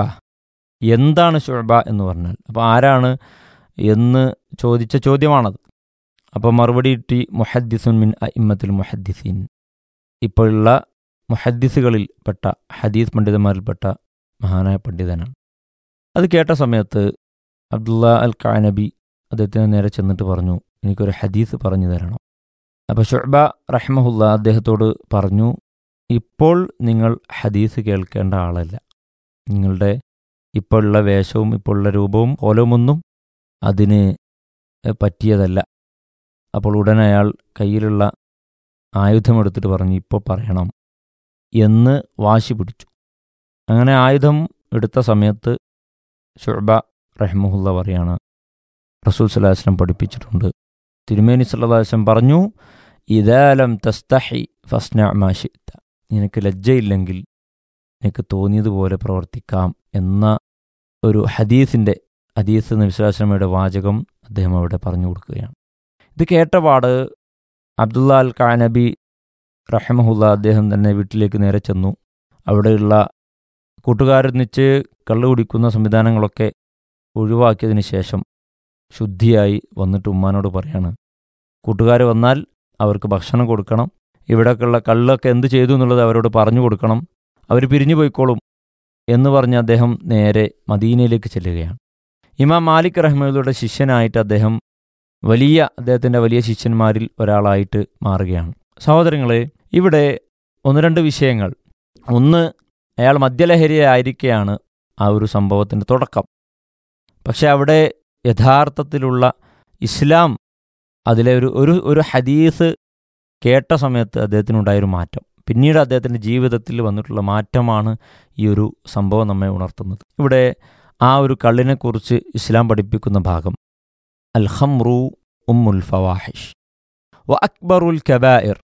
എന്താണ് ഷുഅബ എന്ന് പറഞ്ഞാൽ അപ്പോൾ ആരാണ് എന്ന് ചോദിച്ച ചോദ്യമാണത് അപ്പോൾ മറുപടി കിട്ടി മുഹദ്ദിസുൻ മിൻ അഇമ്മത്തുൽ മുഹദ്ദിസീൻ ഇപ്പോഴുള്ള മുഹദ്ദിസുകളിൽ പെട്ട ഹദീസ് പണ്ഡിതന്മാരിൽപ്പെട്ട മഹാനായ പണ്ഡിതനാണ് അത് കേട്ട സമയത്ത് അബ്ദുള്ള അൽ കാനബി അദ്ദേഹത്തിന് നേരെ ചെന്നിട്ട് പറഞ്ഞു എനിക്കൊരു ഹദീസ് പറഞ്ഞു തരണം അപ്പോൾ ഷുഅബ റഹ്മഹുല്ല അദ്ദേഹത്തോട് പറഞ്ഞു ഇപ്പോൾ നിങ്ങൾ ഹദീസ് കേൾക്കേണ്ട ആളല്ല നിങ്ങളുടെ ഇപ്പോഴുള്ള വേഷവും ഇപ്പോഴുള്ള രൂപവും കോലവുമൊന്നും അതിന് പറ്റിയതല്ല അപ്പോൾ ഉടൻ അയാൾ കയ്യിലുള്ള ആയുധമെടുത്തിട്ട് പറഞ്ഞു ഇപ്പോൾ പറയണം എന്ന് വാശി പിടിച്ചു അങ്ങനെ ആയുധം എടുത്ത സമയത്ത് ഷുഅബ റഹ്മുല്ല പറയാണ് റസൂൽ സല്ലാസ്ലം പഠിപ്പിച്ചിട്ടുണ്ട് തിരുമേനി സല്ലാസ്ലം പറഞ്ഞു ഇതാലം തസ്തഹി ഫസ്ന മാഷിത്ത നിനക്ക് ലജ്ജയില്ലെങ്കിൽ നിനക്ക് തോന്നിയതുപോലെ പ്രവർത്തിക്കാം എന്ന ഒരു ഹദീസിൻ്റെ ഹദീസ് നബിസ്ലാസ്ലമയുടെ വാചകം അദ്ദേഹം അവിടെ പറഞ്ഞു കൊടുക്കുകയാണ് ഇത് കേട്ടപാട് അബ്ദുള്ള അൽ കാനബി റഹമഹുല്ല അദ്ദേഹം തന്നെ വീട്ടിലേക്ക് നേരെ ചെന്നു അവിടെയുള്ള കൂട്ടുകാരൊന്നിച്ച് കള്ളു കുടിക്കുന്ന സംവിധാനങ്ങളൊക്കെ ഒഴിവാക്കിയതിന് ശേഷം ശുദ്ധിയായി വന്നിട്ട് ഉമ്മാനോട് പറയാണ് കൂട്ടുകാർ വന്നാൽ അവർക്ക് ഭക്ഷണം കൊടുക്കണം ഇവിടെയൊക്കെയുള്ള കള്ളൊക്കെ എന്ത് ചെയ്തു എന്നുള്ളത് അവരോട് പറഞ്ഞു കൊടുക്കണം അവർ പിരിഞ്ഞു പോയിക്കോളും എന്ന് പറഞ്ഞ് അദ്ദേഹം നേരെ മദീനയിലേക്ക് ചെല്ലുകയാണ് ഇമാം മാലിക് റഹ്മയുടെ ശിഷ്യനായിട്ട് അദ്ദേഹം വലിയ അദ്ദേഹത്തിൻ്റെ വലിയ ശിഷ്യന്മാരിൽ ഒരാളായിട്ട് മാറുകയാണ് സഹോദരങ്ങളെ ഇവിടെ ഒന്ന് രണ്ട് വിഷയങ്ങൾ ഒന്ന് അയാൾ മദ്യലഹരിയായിരിക്കെയാണ് ആ ഒരു സംഭവത്തിൻ്റെ തുടക്കം പക്ഷെ അവിടെ യഥാർത്ഥത്തിലുള്ള ഇസ്ലാം അതിലെ ഒരു ഒരു ഒരു ഹദീസ് കേട്ട സമയത്ത് അദ്ദേഹത്തിനുണ്ടായൊരു മാറ്റം പിന്നീട് അദ്ദേഹത്തിൻ്റെ ജീവിതത്തിൽ വന്നിട്ടുള്ള മാറ്റമാണ് ഈ ഒരു സംഭവം നമ്മെ ഉണർത്തുന്നത് ഇവിടെ ആ ഒരു കള്ളിനെക്കുറിച്ച് ഇസ്ലാം പഠിപ്പിക്കുന്ന ഭാഗം അൽഹംറു ഉമ്മുൽ ഫവാഹിഷ് വ അക്ബറുൽ കബായിർ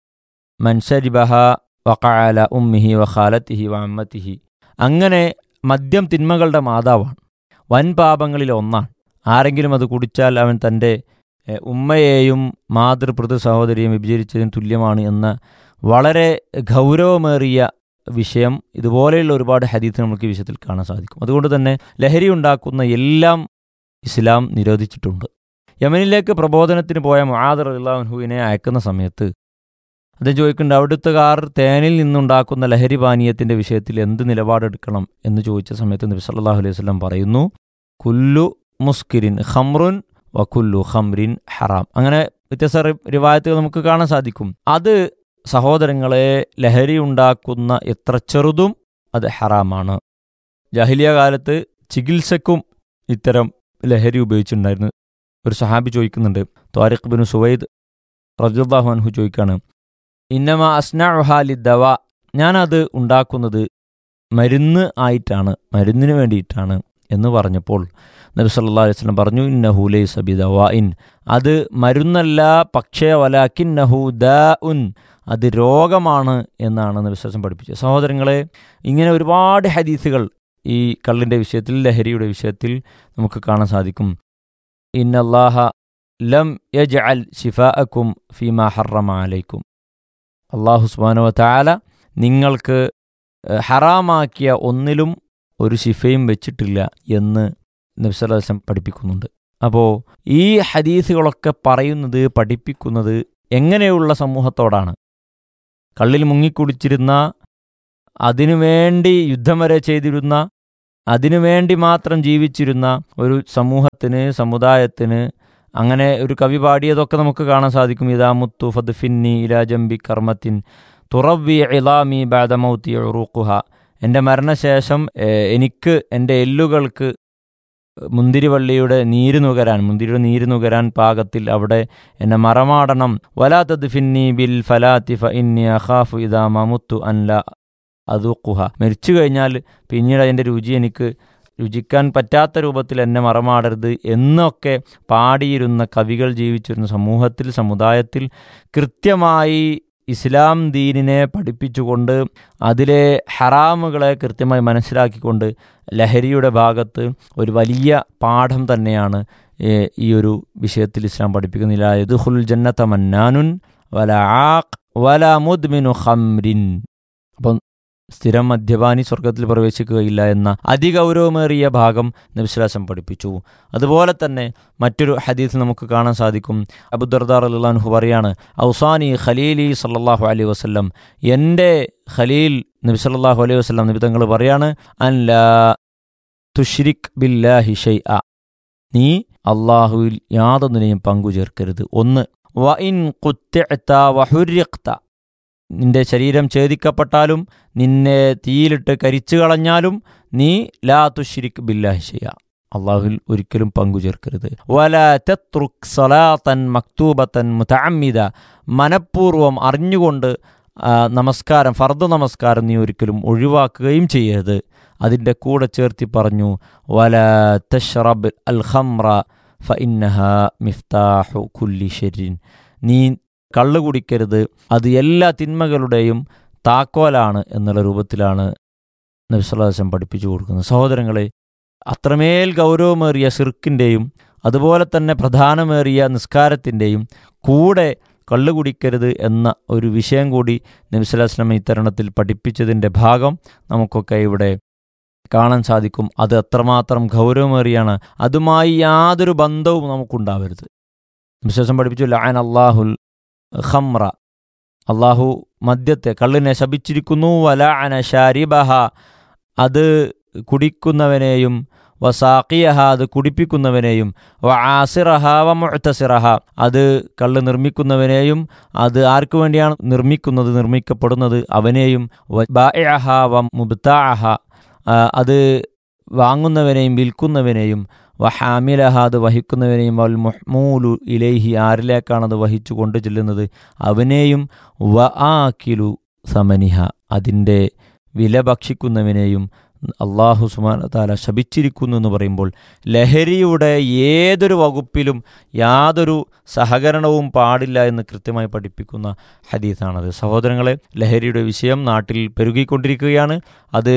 മൻഷരിബഹ വഖാല ഉമ്മിഹി വഖാലത്തിഹി വ അമ്മത്തിഹി അങ്ങനെ മദ്യം തിന്മകളുടെ മാതാവാണ് വൻ പാപങ്ങളിൽ ഒന്നാണ് ആരെങ്കിലും അത് കുടിച്ചാൽ അവൻ തൻ്റെ എ, ഉമ്മയെയും മാതൃപൃത സഹോദരിയും വിഭജിച്ചതിന് തുല്യമാണ് എന്ന വളരെ ഗൗരവമേറിയ വിഷയം ഇതുപോലെയുള്ള ഒരുപാട് ഹദീത്ത് നമുക്ക് ഈ വിഷയത്തിൽ കാണാൻ സാധിക്കും അതുകൊണ്ട് തന്നെ ലഹരി ഉണ്ടാക്കുന്ന എല്ലാം ഇസ്ലാം നിരോധിച്ചിട്ടുണ്ട് യമനിലേക്ക് പ്രബോധനത്തിന് പോയ മുആദർ അള്ളാഹുവിനെ അയക്കുന്ന സമയത്ത് അദ്ദേഹം ചോദിക്കുന്നുണ്ട് അവിടുത്തെ കാർ തേനിൽ നിന്നുണ്ടാക്കുന്ന ലഹരി പാനീയത്തിന്റെ വിഷയത്തിൽ എന്ത് നിലപാടെടുക്കണം എന്ന് ചോദിച്ച സമയത്ത് നബി സല്ലല്ലാഹു അലൈഹി വസല്ലം പറയുന്നു കുല്ലു മുസ്കിരിൻ ഖംറുൻ വ കുല്ലു ഖംറിൻ ഹറാം അങ്ങനെ വ്യത്യസ്ത റി- റിവായത്തുകൾ നമുക്ക് കാണാൻ സാധിക്കും അത് സഹോദരങ്ങളെ ലഹരി ഉണ്ടാക്കുന്ന എത്ര ചെറുതും അത് ഹറാമാണ് ജാഹിലിയ കാലത്ത് ചികിത്സക്കും ഇത്തരം ലഹരി ഉപയോഗിച്ചിട്ടുണ്ടായിരുന്നു ഒരു സഹാബി ചോദിക്കുന്നുണ്ട് ത്വാരിഖ് ബിൻ സുവൈദ് റജുല്ലാഹു അൻഹു ചോദിക്കാണ് ഇന്നമ അസ്നാഹി ദവ ഞാനത് ഉണ്ടാക്കുന്നത് മരുന്ന് ആയിട്ടാണ് മരുന്നിന് വേണ്ടിയിട്ടാണ് എന്ന് പറഞ്ഞപ്പോൾ നബി സല്ലല്ലാഹു അലൈഹി വസല്ലം പറഞ്ഞു ഇന്നഹു ലൈസ ബിദവാഇൻ അത് മരുന്നല്ല പക്ഷേ വലാക്കിന്നഹു ദാഉൻ അത് രോഗമാണ് എന്നാണ് നബി വിശ്വാസം പഠിപ്പിച്ചത് സഹോദരങ്ങളെ ഇങ്ങനെ ഒരുപാട് ഹദീസുകൾ ഈ കള്ളിൻ്റെ വിഷയത്തിൽ ലഹരിയുടെ വിഷയത്തിൽ നമുക്ക് കാണാൻ സാധിക്കും ഇന്നല്ലാഹ ലം യജ്അൽ ശിഫാഅക്കും ഫീമാ ഹറമ അലൈക്കും അള്ളാഹു സുബ്ഹാനഹു വതആല നിങ്ങൾക്ക് ഏഹ്, ഹറാമാക്കിയ ഒന്നിലും ഒരു ശിഫയും വെച്ചിട്ടില്ല എന്ന് നബ്സലാസം പഠിപ്പിക്കുന്നുണ്ട് അപ്പോൾ ഈ ഹദീസുകളൊക്കെ പറയുന്നത് പഠിപ്പിക്കുന്നത് എങ്ങനെയുള്ള സമൂഹത്തോടാണ് കള്ളിൽ മുങ്ങിക്കുടിച്ചിരുന്ന അതിനുവേണ്ടി യുദ്ധം വരെ ചെയ്തിരുന്ന അതിനുവേണ്ടി മാത്രം ജീവിച്ചിരുന്ന ഒരു സമൂഹത്തിന് സമുദായത്തിന് അങ്ങനെ ഒരു കവി പാടിയതൊക്കെ നമുക്ക് കാണാൻ സാധിക്കും ഇതാ മുത്തു ഫദ്ഫിന്നി ഇലാ ജംബി കർമ്മത്തിൻ തുറവി ഇലാമി ബാദമൗത്തി ഉറൂഖുഹ എൻ്റെ മരണശേഷം ഏഹ്, എനിക്ക് എൻ്റെ എല്ലുകൾക്ക് മുന്തിരിവള്ളിയുടെ നീര് നുകരാൻ മുന്തിരിയുടെ നീര് നുകരാൻ പാകത്തിൽ അവിടെ എന്നെ മറമാടണം വലാത്തത് ഫിന്നി ബിൽ ഫലാത്തി ഫ ഇന്നി അഖാഫു ഇദാ മമുത്തു അൻല അതുക്കുഹ മരിച്ചു കഴിഞ്ഞാൽ പിന്നീട് അതിൻ്റെ രുചി എനിക്ക് രുചിക്കാൻ പറ്റാത്ത രൂപത്തിൽ എന്നെ മറമാടരുത് എന്നൊക്കെ പാടിയിരുന്ന കവികൾ ജീവിച്ചിരുന്ന സമൂഹത്തിൽ സമുദായത്തിൽ കൃത്യമായി ഇസ്ലാം ദീനിനെ പഠിപ്പിച്ചുകൊണ്ട് അതിലെ ഹറാമുകളെ കൃത്യമായി മനസ്സിലാക്കിക്കൊണ്ട് ലഹരിയുടെ ഭാഗത്ത് ഒരു വലിയ പാഠം തന്നെയാണ് ഏ, ഈ ഒരു വിഷയത്തിൽ ഇസ്ലാം പഠിപ്പിക്കുന്നില്ല യദുഹുൽ ജന്നത്ത മന്നാനുൻ വല ആഖ് വല മുദ്മിനു ഖംറിൻ അപ്പം സ്ഥിരം മദ്യപാനി സ്വർഗത്തിൽ പ്രവേശിക്കുകയില്ല എന്ന അതിഗൗരവമേറിയ ഭാഗം നബിസ്ലാസം പഠിപ്പിച്ചു അതുപോലെ തന്നെ മറ്റൊരു ഹദീസ് നമുക്ക് കാണാൻ സാധിക്കും അബുദർദാർ അള്ളാഹു പറയാണ് ഔസാനി ഖലീലി സല്ലല്ലാഹു അലൈഹി വസല്ലം എൻ്റെ ഖലീൽ നബി സല്ലല്ലാഹു അലൈഹി വസല്ലം നബി തങ്ങൾ പറയാണ് അൻ ലാ തുഷ്രിക് ബില്ലാഹി ഷൈഅ നീ അള്ളാഹുവിൽ യാതൊന്നിനെയും പങ്കു ചേർക്കരുത് ഒന്ന് വ ഇൻ കുത്തിഅത്ത വഹുരിഖ്ത നിന്റെ ശരീരം ഛേദിക്കപ്പെട്ടാലും നിന്നെ തീയിലിട്ട് കരിച്ചു കളഞ്ഞാലും നീ ലാ തുഷിരിക് ബില്ലാഹി ഷെയ്യ അള്ളാഹുവിൽ ഒരിക്കലും പങ്കു ചേർക്കരുത് വല തെത്രുക് സലാത്തൻ മക്തൂബത്തൻ മുതഅമ്മിദ മനഃപൂർവ്വം അറിഞ്ഞുകൊണ്ട് ആ, നമസ്കാരം ഫർദ് നമസ്കാരം നീ ഒരിക്കലും ഒഴിവാക്കുകയും ചെയ്യരുത് അതിൻ്റെ കൂടെ ചേർത്തി പറഞ്ഞു വല തഷ്റബ് അൽ ഖംറ ഫ ഇന്നഹ മിഫ്താഹു കുല്ലി ഷെരിൻ നീ കള്ള് കുടിക്കരുത് അത് എല്ലാ തിന്മകളുടെയും താക്കോലാണ് എന്നുള്ള രൂപത്തിലാണ് നബിസ്വലാസം പഠിപ്പിച്ചു കൊടുക്കുന്നത് സഹോദരങ്ങളെ അത്രമേൽ ഗൗരവമേറിയ സിർക്കിൻ്റെയും അതുപോലെ തന്നെ പ്രധാനമേറിയ നിസ്കാരത്തിൻ്റെയും കൂടെ കള്ളു കുടിക്കരുത് എന്ന ഒരു വിഷയം കൂടി നബിസ്വലാസ്ലം ഈ തരുണത്തിൽ പഠിപ്പിച്ചതിൻ്റെ ഭാഗം നമുക്കൊക്കെ ഇവിടെ കാണാൻ സാധിക്കും അത് എത്രമാത്രം ഗൗരവമേറിയാണ് അതുമായി യാതൊരു ബന്ധവും നമുക്കുണ്ടാവരുത് വിശ്വാസം പഠിപ്പിച്ചു ലാൻ അള്ളാഹുൽ ഖംറ അള്ളാഹു മദ്യത്തെ കള്ളിനെ ശപിച്ചിരിക്കുന്നു വലാഅന ഷാരിബഹ അത് കുടിക്കുന്നവനെയും വസാഖിയഹ അത് കുടിപ്പിക്കുന്നവനെയും വ ആസിറഹ വ മുഅ്തസിറഹ അത് കള്ള് നിർമ്മിക്കുന്നവനെയും അത് ആർക്കു വേണ്ടിയാണ് നിർമ്മിക്കുന്നത് നിർമ്മിക്കപ്പെടുന്നത് അവനെയും വ ബാഇഅഹ വ മുബ്താഅഹ ആ, അത് വാങ്ങുന്നവനെയും വിൽക്കുന്നവനെയും വഹാമിലഹ അത് വഹിക്കുന്നവനെയും വൽ മുഹ്മൂലു ഇലൈഹി ആരിലേക്കാണ് അത് വഹിച്ചു കൊണ്ടു ചെല്ലുന്നത് അവനെയും വ ആക്കിലു സമനിഹ അതിൻ്റെ വില ഭക്ഷിക്കുന്നവനെയും അള്ളാഹു സുമാന താല ശപിച്ചിരിക്കുന്നു എന്ന് പറയുമ്പോൾ ലഹരിയുടെ ഏതൊരു വകുപ്പിലും യാതൊരു സഹകരണവും പാടില്ല എന്ന് കൃത്യമായി പഠിപ്പിക്കുന്ന ഹദീസാണത് സഹോദരങ്ങളെ ലഹരിയുടെ വിഷയം നാട്ടിൽ പെരുകിക്കൊണ്ടിരിക്കുകയാണ് അത്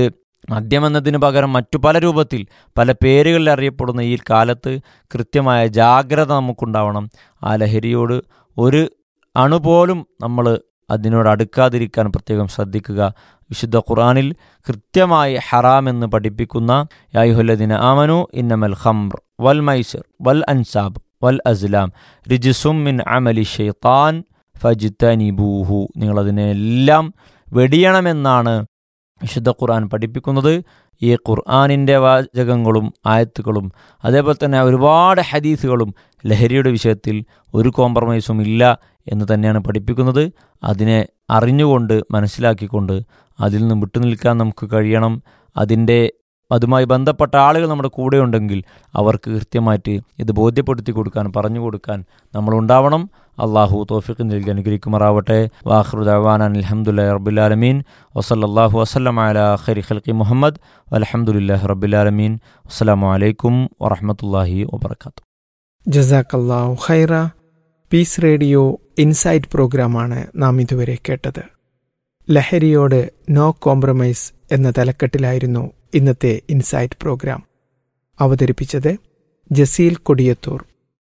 മദ്യം എന്നതിന് പകരം മറ്റു പല രൂപത്തിൽ പല പേരുകളിൽ അറിയപ്പെടുന്ന ഈ കാലത്ത് കൃത്യമായ ജാഗ്രത നമുക്കുണ്ടാവണം ആ ലഹരിയോട് ഒരു അണുപോലും നമ്മൾ അതിനോട് അടുക്കാതിരിക്കാൻ പ്രത്യേകം ശ്രദ്ധിക്കുക വിശുദ്ധ ഖുറാനിൽ കൃത്യമായി ഹറാം എന്ന് പഠിപ്പിക്കുന്ന യായുഹല്ലദിന ആമനു ഇന്നമൽ ഖംർ വൽ മൈസിർ വൽ അൻസാബ് വൽ അസ്ലാം റിജിസും മിൻ അമലി ഷെയ്ത്താൻ ഫജിത്തനിബൂഹു നിങ്ങളതിനെല്ലാം വെടിയണമെന്നാണ് വിശുദ്ധ ഖുർആൻ പഠിപ്പിക്കുന്നത് ഈ ഖുർആാനിൻ്റെ വാചകങ്ങളും ആയത്തുകളും അതേപോലെ തന്നെ ഒരുപാട് ഹദീസുകളും ലഹരിയുടെ വിഷയത്തിൽ ഒരു കോംപ്രമൈസും ഇല്ല എന്ന് തന്നെയാണ് പഠിപ്പിക്കുന്നത് അതിനെ അറിഞ്ഞുകൊണ്ട് മനസ്സിലാക്കിക്കൊണ്ട് അതിൽ നിന്ന് വിട്ടുനിൽക്കാൻ നമുക്ക് കഴിയണം അതിൻ്റെ അതുമായി ബന്ധപ്പെട്ട ആളുകൾ നമ്മുടെ കൂടെ ഉണ്ടെങ്കിൽ അവർക്ക് കൃത്യമായിട്ട് ഇത് ബോധ്യപ്പെടുത്തി കൊടുക്കാൻ പറഞ്ഞു കൊടുക്കാൻ നമ്മൾ ഉണ്ടാവണം അള്ളാഹു തോഫിക്ക് നൽകി അനുഗ്രഹിക്കുമാറാവട്ടെ വാഹൃദാൻ അലഹമുല്ലാ റബുലാലമീൻ വസല്ലാഹു വസ്ലം അല ഖരി ഖൽക്കി മുഹമ്മദ് അലഹമുല്ലാഹി റബുലാലമീൻ അസ്സാം വലൈക്കും വറഹമത്തല്ലാഹി വാബർക്കാത്തു ജസാക്കല്ലാഹു ഖൈറ പീസ് റേഡിയോ ഇൻസൈറ്റ് പ്രോഗ്രാമാണ് നാം ഇതുവരെ കേട്ടത് ലഹരിയോട് നോ കോംപ്രമൈസ് എന്ന തലക്കെട്ടിലായിരുന്നു ഇന്നത്തെ ഇൻസൈറ്റ് പ്രോഗ്രാം അവതരിപ്പിച്ചത് ജസീൽ കൊടിയത്തൂർ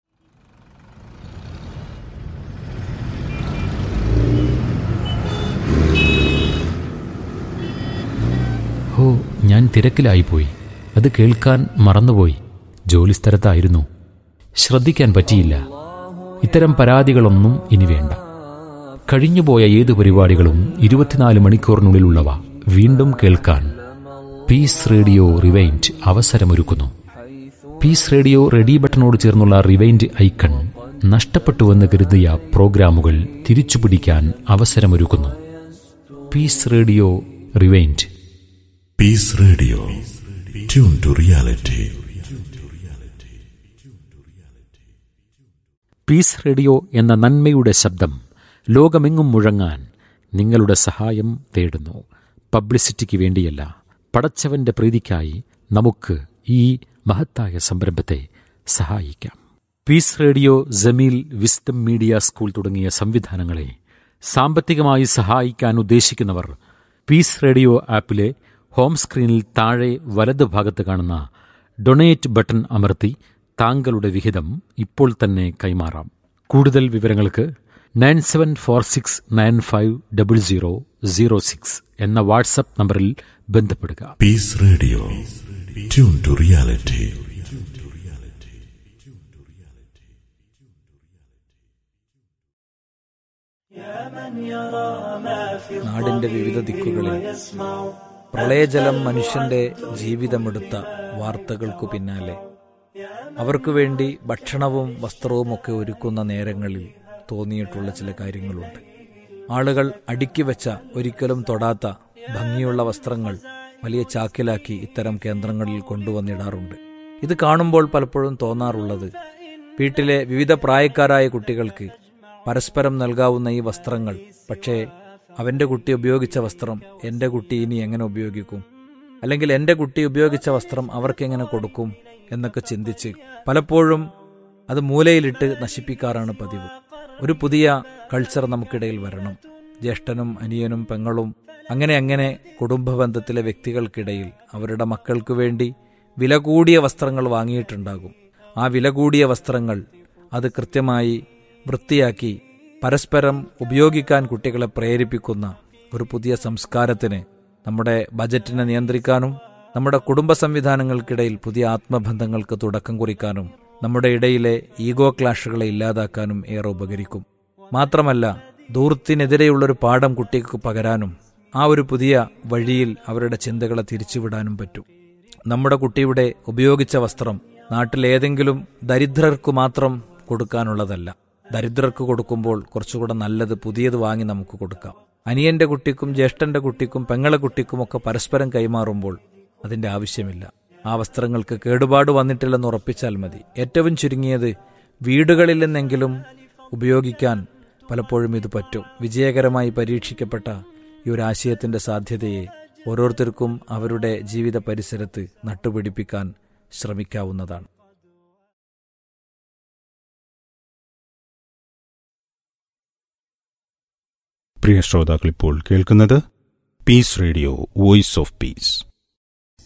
ഹോ ഞാൻ തിരക്കിലായിപ്പോയി അത് കേൾക്കാൻ മറന്നുപോയി ജോലിസ്ഥലത്തായിരുന്നു ശ്രദ്ധിക്കാൻ പറ്റിയില്ല ഇത്തരം പരാതികളൊന്നും ഇനി വേണ്ട കഴിഞ്ഞുപോയ ഏത് പരിപാടികളും ഇരുപത്തിനാല് മണിക്കൂറിനുള്ളിലുള്ളവ വീണ്ടും കേൾക്കാൻ പീസ് റേഡിയോ റിവൈൻഡ് അവസരമൊരുക്കുന്നു പീസ് റേഡിയോ റെഡി ബട്ടണോട് ചേർന്നുള്ള റിവൈൻഡ് ഐക്കൺ നഷ്ടപ്പെട്ടുവെന്ന് കരുതിയ പ്രോഗ്രാമുകൾ തിരിച്ചുപിടിക്കാൻ അവസരമൊരുക്കുന്നു Peace Radio rewind Peace Radio. Tune to reality. Peace Radio എന്ന നന്മയുടെ ശബ്ദം ലോകമെങ്ങും മുഴങ്ങാൻ നിങ്ങളുടെ സഹായം തേടുന്നു പബ്ലിസിറ്റിക്ക് വേണ്ടിയല്ല പടച്ചവന്റെ പ്രീതിക്കായി നമുക്ക് ഈ മഹത്തായ സംരംഭത്തെ സഹായിക്കാം Peace Radio Jameel Wisdom media school തുടങ്ങിയ സംവിധാനങ്ങളെ സാമ്പത്തികമായി സഹായിക്കാൻ ഉദ്ദേശിക്കുന്നവർ പീസ് റേഡിയോ ആപ്പിലെ ഹോം സ്ക്രീനിൽ താഴെ വലത് ഭാഗത്ത് കാണുന്ന ഡൊണേറ്റ് ബട്ടൺ അമർത്തി താങ്കളുടെ വിഹിതം ഇപ്പോൾ തന്നെ കൈമാറാം കൂടുതൽ വിവരങ്ങൾക്ക് nine seven four six nine five double zero zero six എന്ന വാട്സപ്പ് നമ്പറിൽ ബന്ധപ്പെടുക Peace Radio. Tune to reality. നാടിന്റെ വിവിധ ദിക്കുകളിൽ പ്രളയജലം മനുഷ്യന്റെ ജീവിതമെടുത്ത വാർത്തകൾക്കു പിന്നാലെ അവർക്കു വേണ്ടി ഭക്ഷണവും വസ്ത്രവും ഒക്കെ ഒരുക്കുന്ന നേരങ്ങളിൽ തോന്നിയിട്ടുള്ള ചില കാര്യങ്ങളുണ്ട് ആളുകൾ അടുക്കി വെച്ച ഒരിക്കലും തൊടാത്ത ഭംഗിയുള്ള വസ്ത്രങ്ങൾ വലിയ ചാക്കിലാക്കി ഇത്തരം കേന്ദ്രങ്ങളിൽ കൊണ്ടുവന്നിടാറുണ്ട് ഇത് കാണുമ്പോൾ പലപ്പോഴും തോന്നാറുള്ളത് വീട്ടിലെ വിവിധ പ്രായക്കാരായ കുട്ടികൾക്ക് പരസ്പരം നൽകാവുന്ന ഈ വസ്ത്രങ്ങൾ പക്ഷേ അവന്റെ കുട്ടി ഉപയോഗിച്ച വസ്ത്രം എന്റെ കുട്ടി ഇനി എങ്ങനെ ഉപയോഗിക്കും അല്ലെങ്കിൽ എന്റെ കുട്ടി ഉപയോഗിച്ച വസ്ത്രം അവർക്കെങ്ങനെ കൊടുക്കും എന്നൊക്കെ ചിന്തിച്ച് പലപ്പോഴും അത് മൂലയിലിട്ട് നശിപ്പിക്കാറാണ് പതിവ് ഒരു പുതിയ കൾച്ചർ നമുക്കിടയിൽ വരണം ജ്യേഷ്ഠനും അനിയനും പെങ്ങളും അങ്ങനെ അങ്ങനെ കുടുംബ ബന്ധത്തിലെ വ്യക്തികൾക്കിടയിൽ അവരുടെ മക്കൾക്ക് വേണ്ടി വില കൂടിയ വസ്ത്രങ്ങൾ വാങ്ങിയിട്ടുണ്ടാകും ആ വില കൂടിയ വസ്ത്രങ്ങൾ അത് കൃത്യമായി വൃത്തിയാക്കി പരസ്പരം ഉപയോഗിക്കാൻ കുട്ടികളെ പ്രേരിപ്പിക്കുന്ന ഒരു പുതിയ സംസ്കാരത്തിന് നമ്മുടെ ബജറ്റിനെ നിയന്ത്രിക്കാനും നമ്മുടെ കുടുംബ സംവിധാനങ്ങൾക്കിടയിൽ പുതിയ ആത്മബന്ധങ്ങൾക്ക് തുടക്കം കുറിക്കാനും നമ്മുടെ ഇടയിലെ ഈഗോ ക്ലാഷുകളെ ഇല്ലാതാക്കാനും ഏറെ ഉപകരിക്കും മാത്രമല്ല ദൂർത്തിനെതിരെയുള്ളൊരു പാഠം കുട്ടിക്ക് പകരാനും ആ ഒരു പുതിയ വഴിയിൽ അവരുടെ ചിന്തകളെ തിരിച്ചുവിടാനും പറ്റും നമ്മുടെ കുട്ടിയുടെ ഉപയോഗിച്ച വസ്ത്രം നാട്ടിലേതെങ്കിലും ദരിദ്രർക്ക് മാത്രം കൊടുക്കാനുള്ളതല്ല ദരിദ്രർക്ക് കൊടുക്കുമ്പോൾ കുറച്ചുകൂടെ നല്ലത് പുതിയത് വാങ്ങി നമുക്ക് കൊടുക്കാം അനിയന്റെ കുട്ടിക്കും ജ്യേഷ്ഠന്റെ കുട്ടിക്കും പെങ്ങളെ കുട്ടിക്കുമൊക്കെ പരസ്പരം കൈമാറുമ്പോൾ അതിന്റെ ആവശ്യമില്ല ആ വസ്ത്രങ്ങൾക്ക് കേടുപാട് വന്നിട്ടില്ലെന്ന് ഉറപ്പിച്ചാൽ മതി ഏറ്റവും ചുരുങ്ങിയത് വീടുകളിൽ നിന്നെങ്കിലും ഉപയോഗിക്കാൻ പലപ്പോഴും ഇത് പറ്റും വിജയകരമായി പരീക്ഷിക്കപ്പെട്ട ഈ ഒരു ആശയത്തിന്റെ സാധ്യതയെ ഓരോരുത്തർക്കും അവരുടെ ജീവിത പരിസരത്ത് നട്ടുപിടിപ്പിക്കാൻ ശ്രമിക്കാവുന്നതാണ് പ്രിയ ശ്രോതാക്കൾ ഇപ്പോൾ കേൾക്കുന്നത് Peace Radio voice of Peace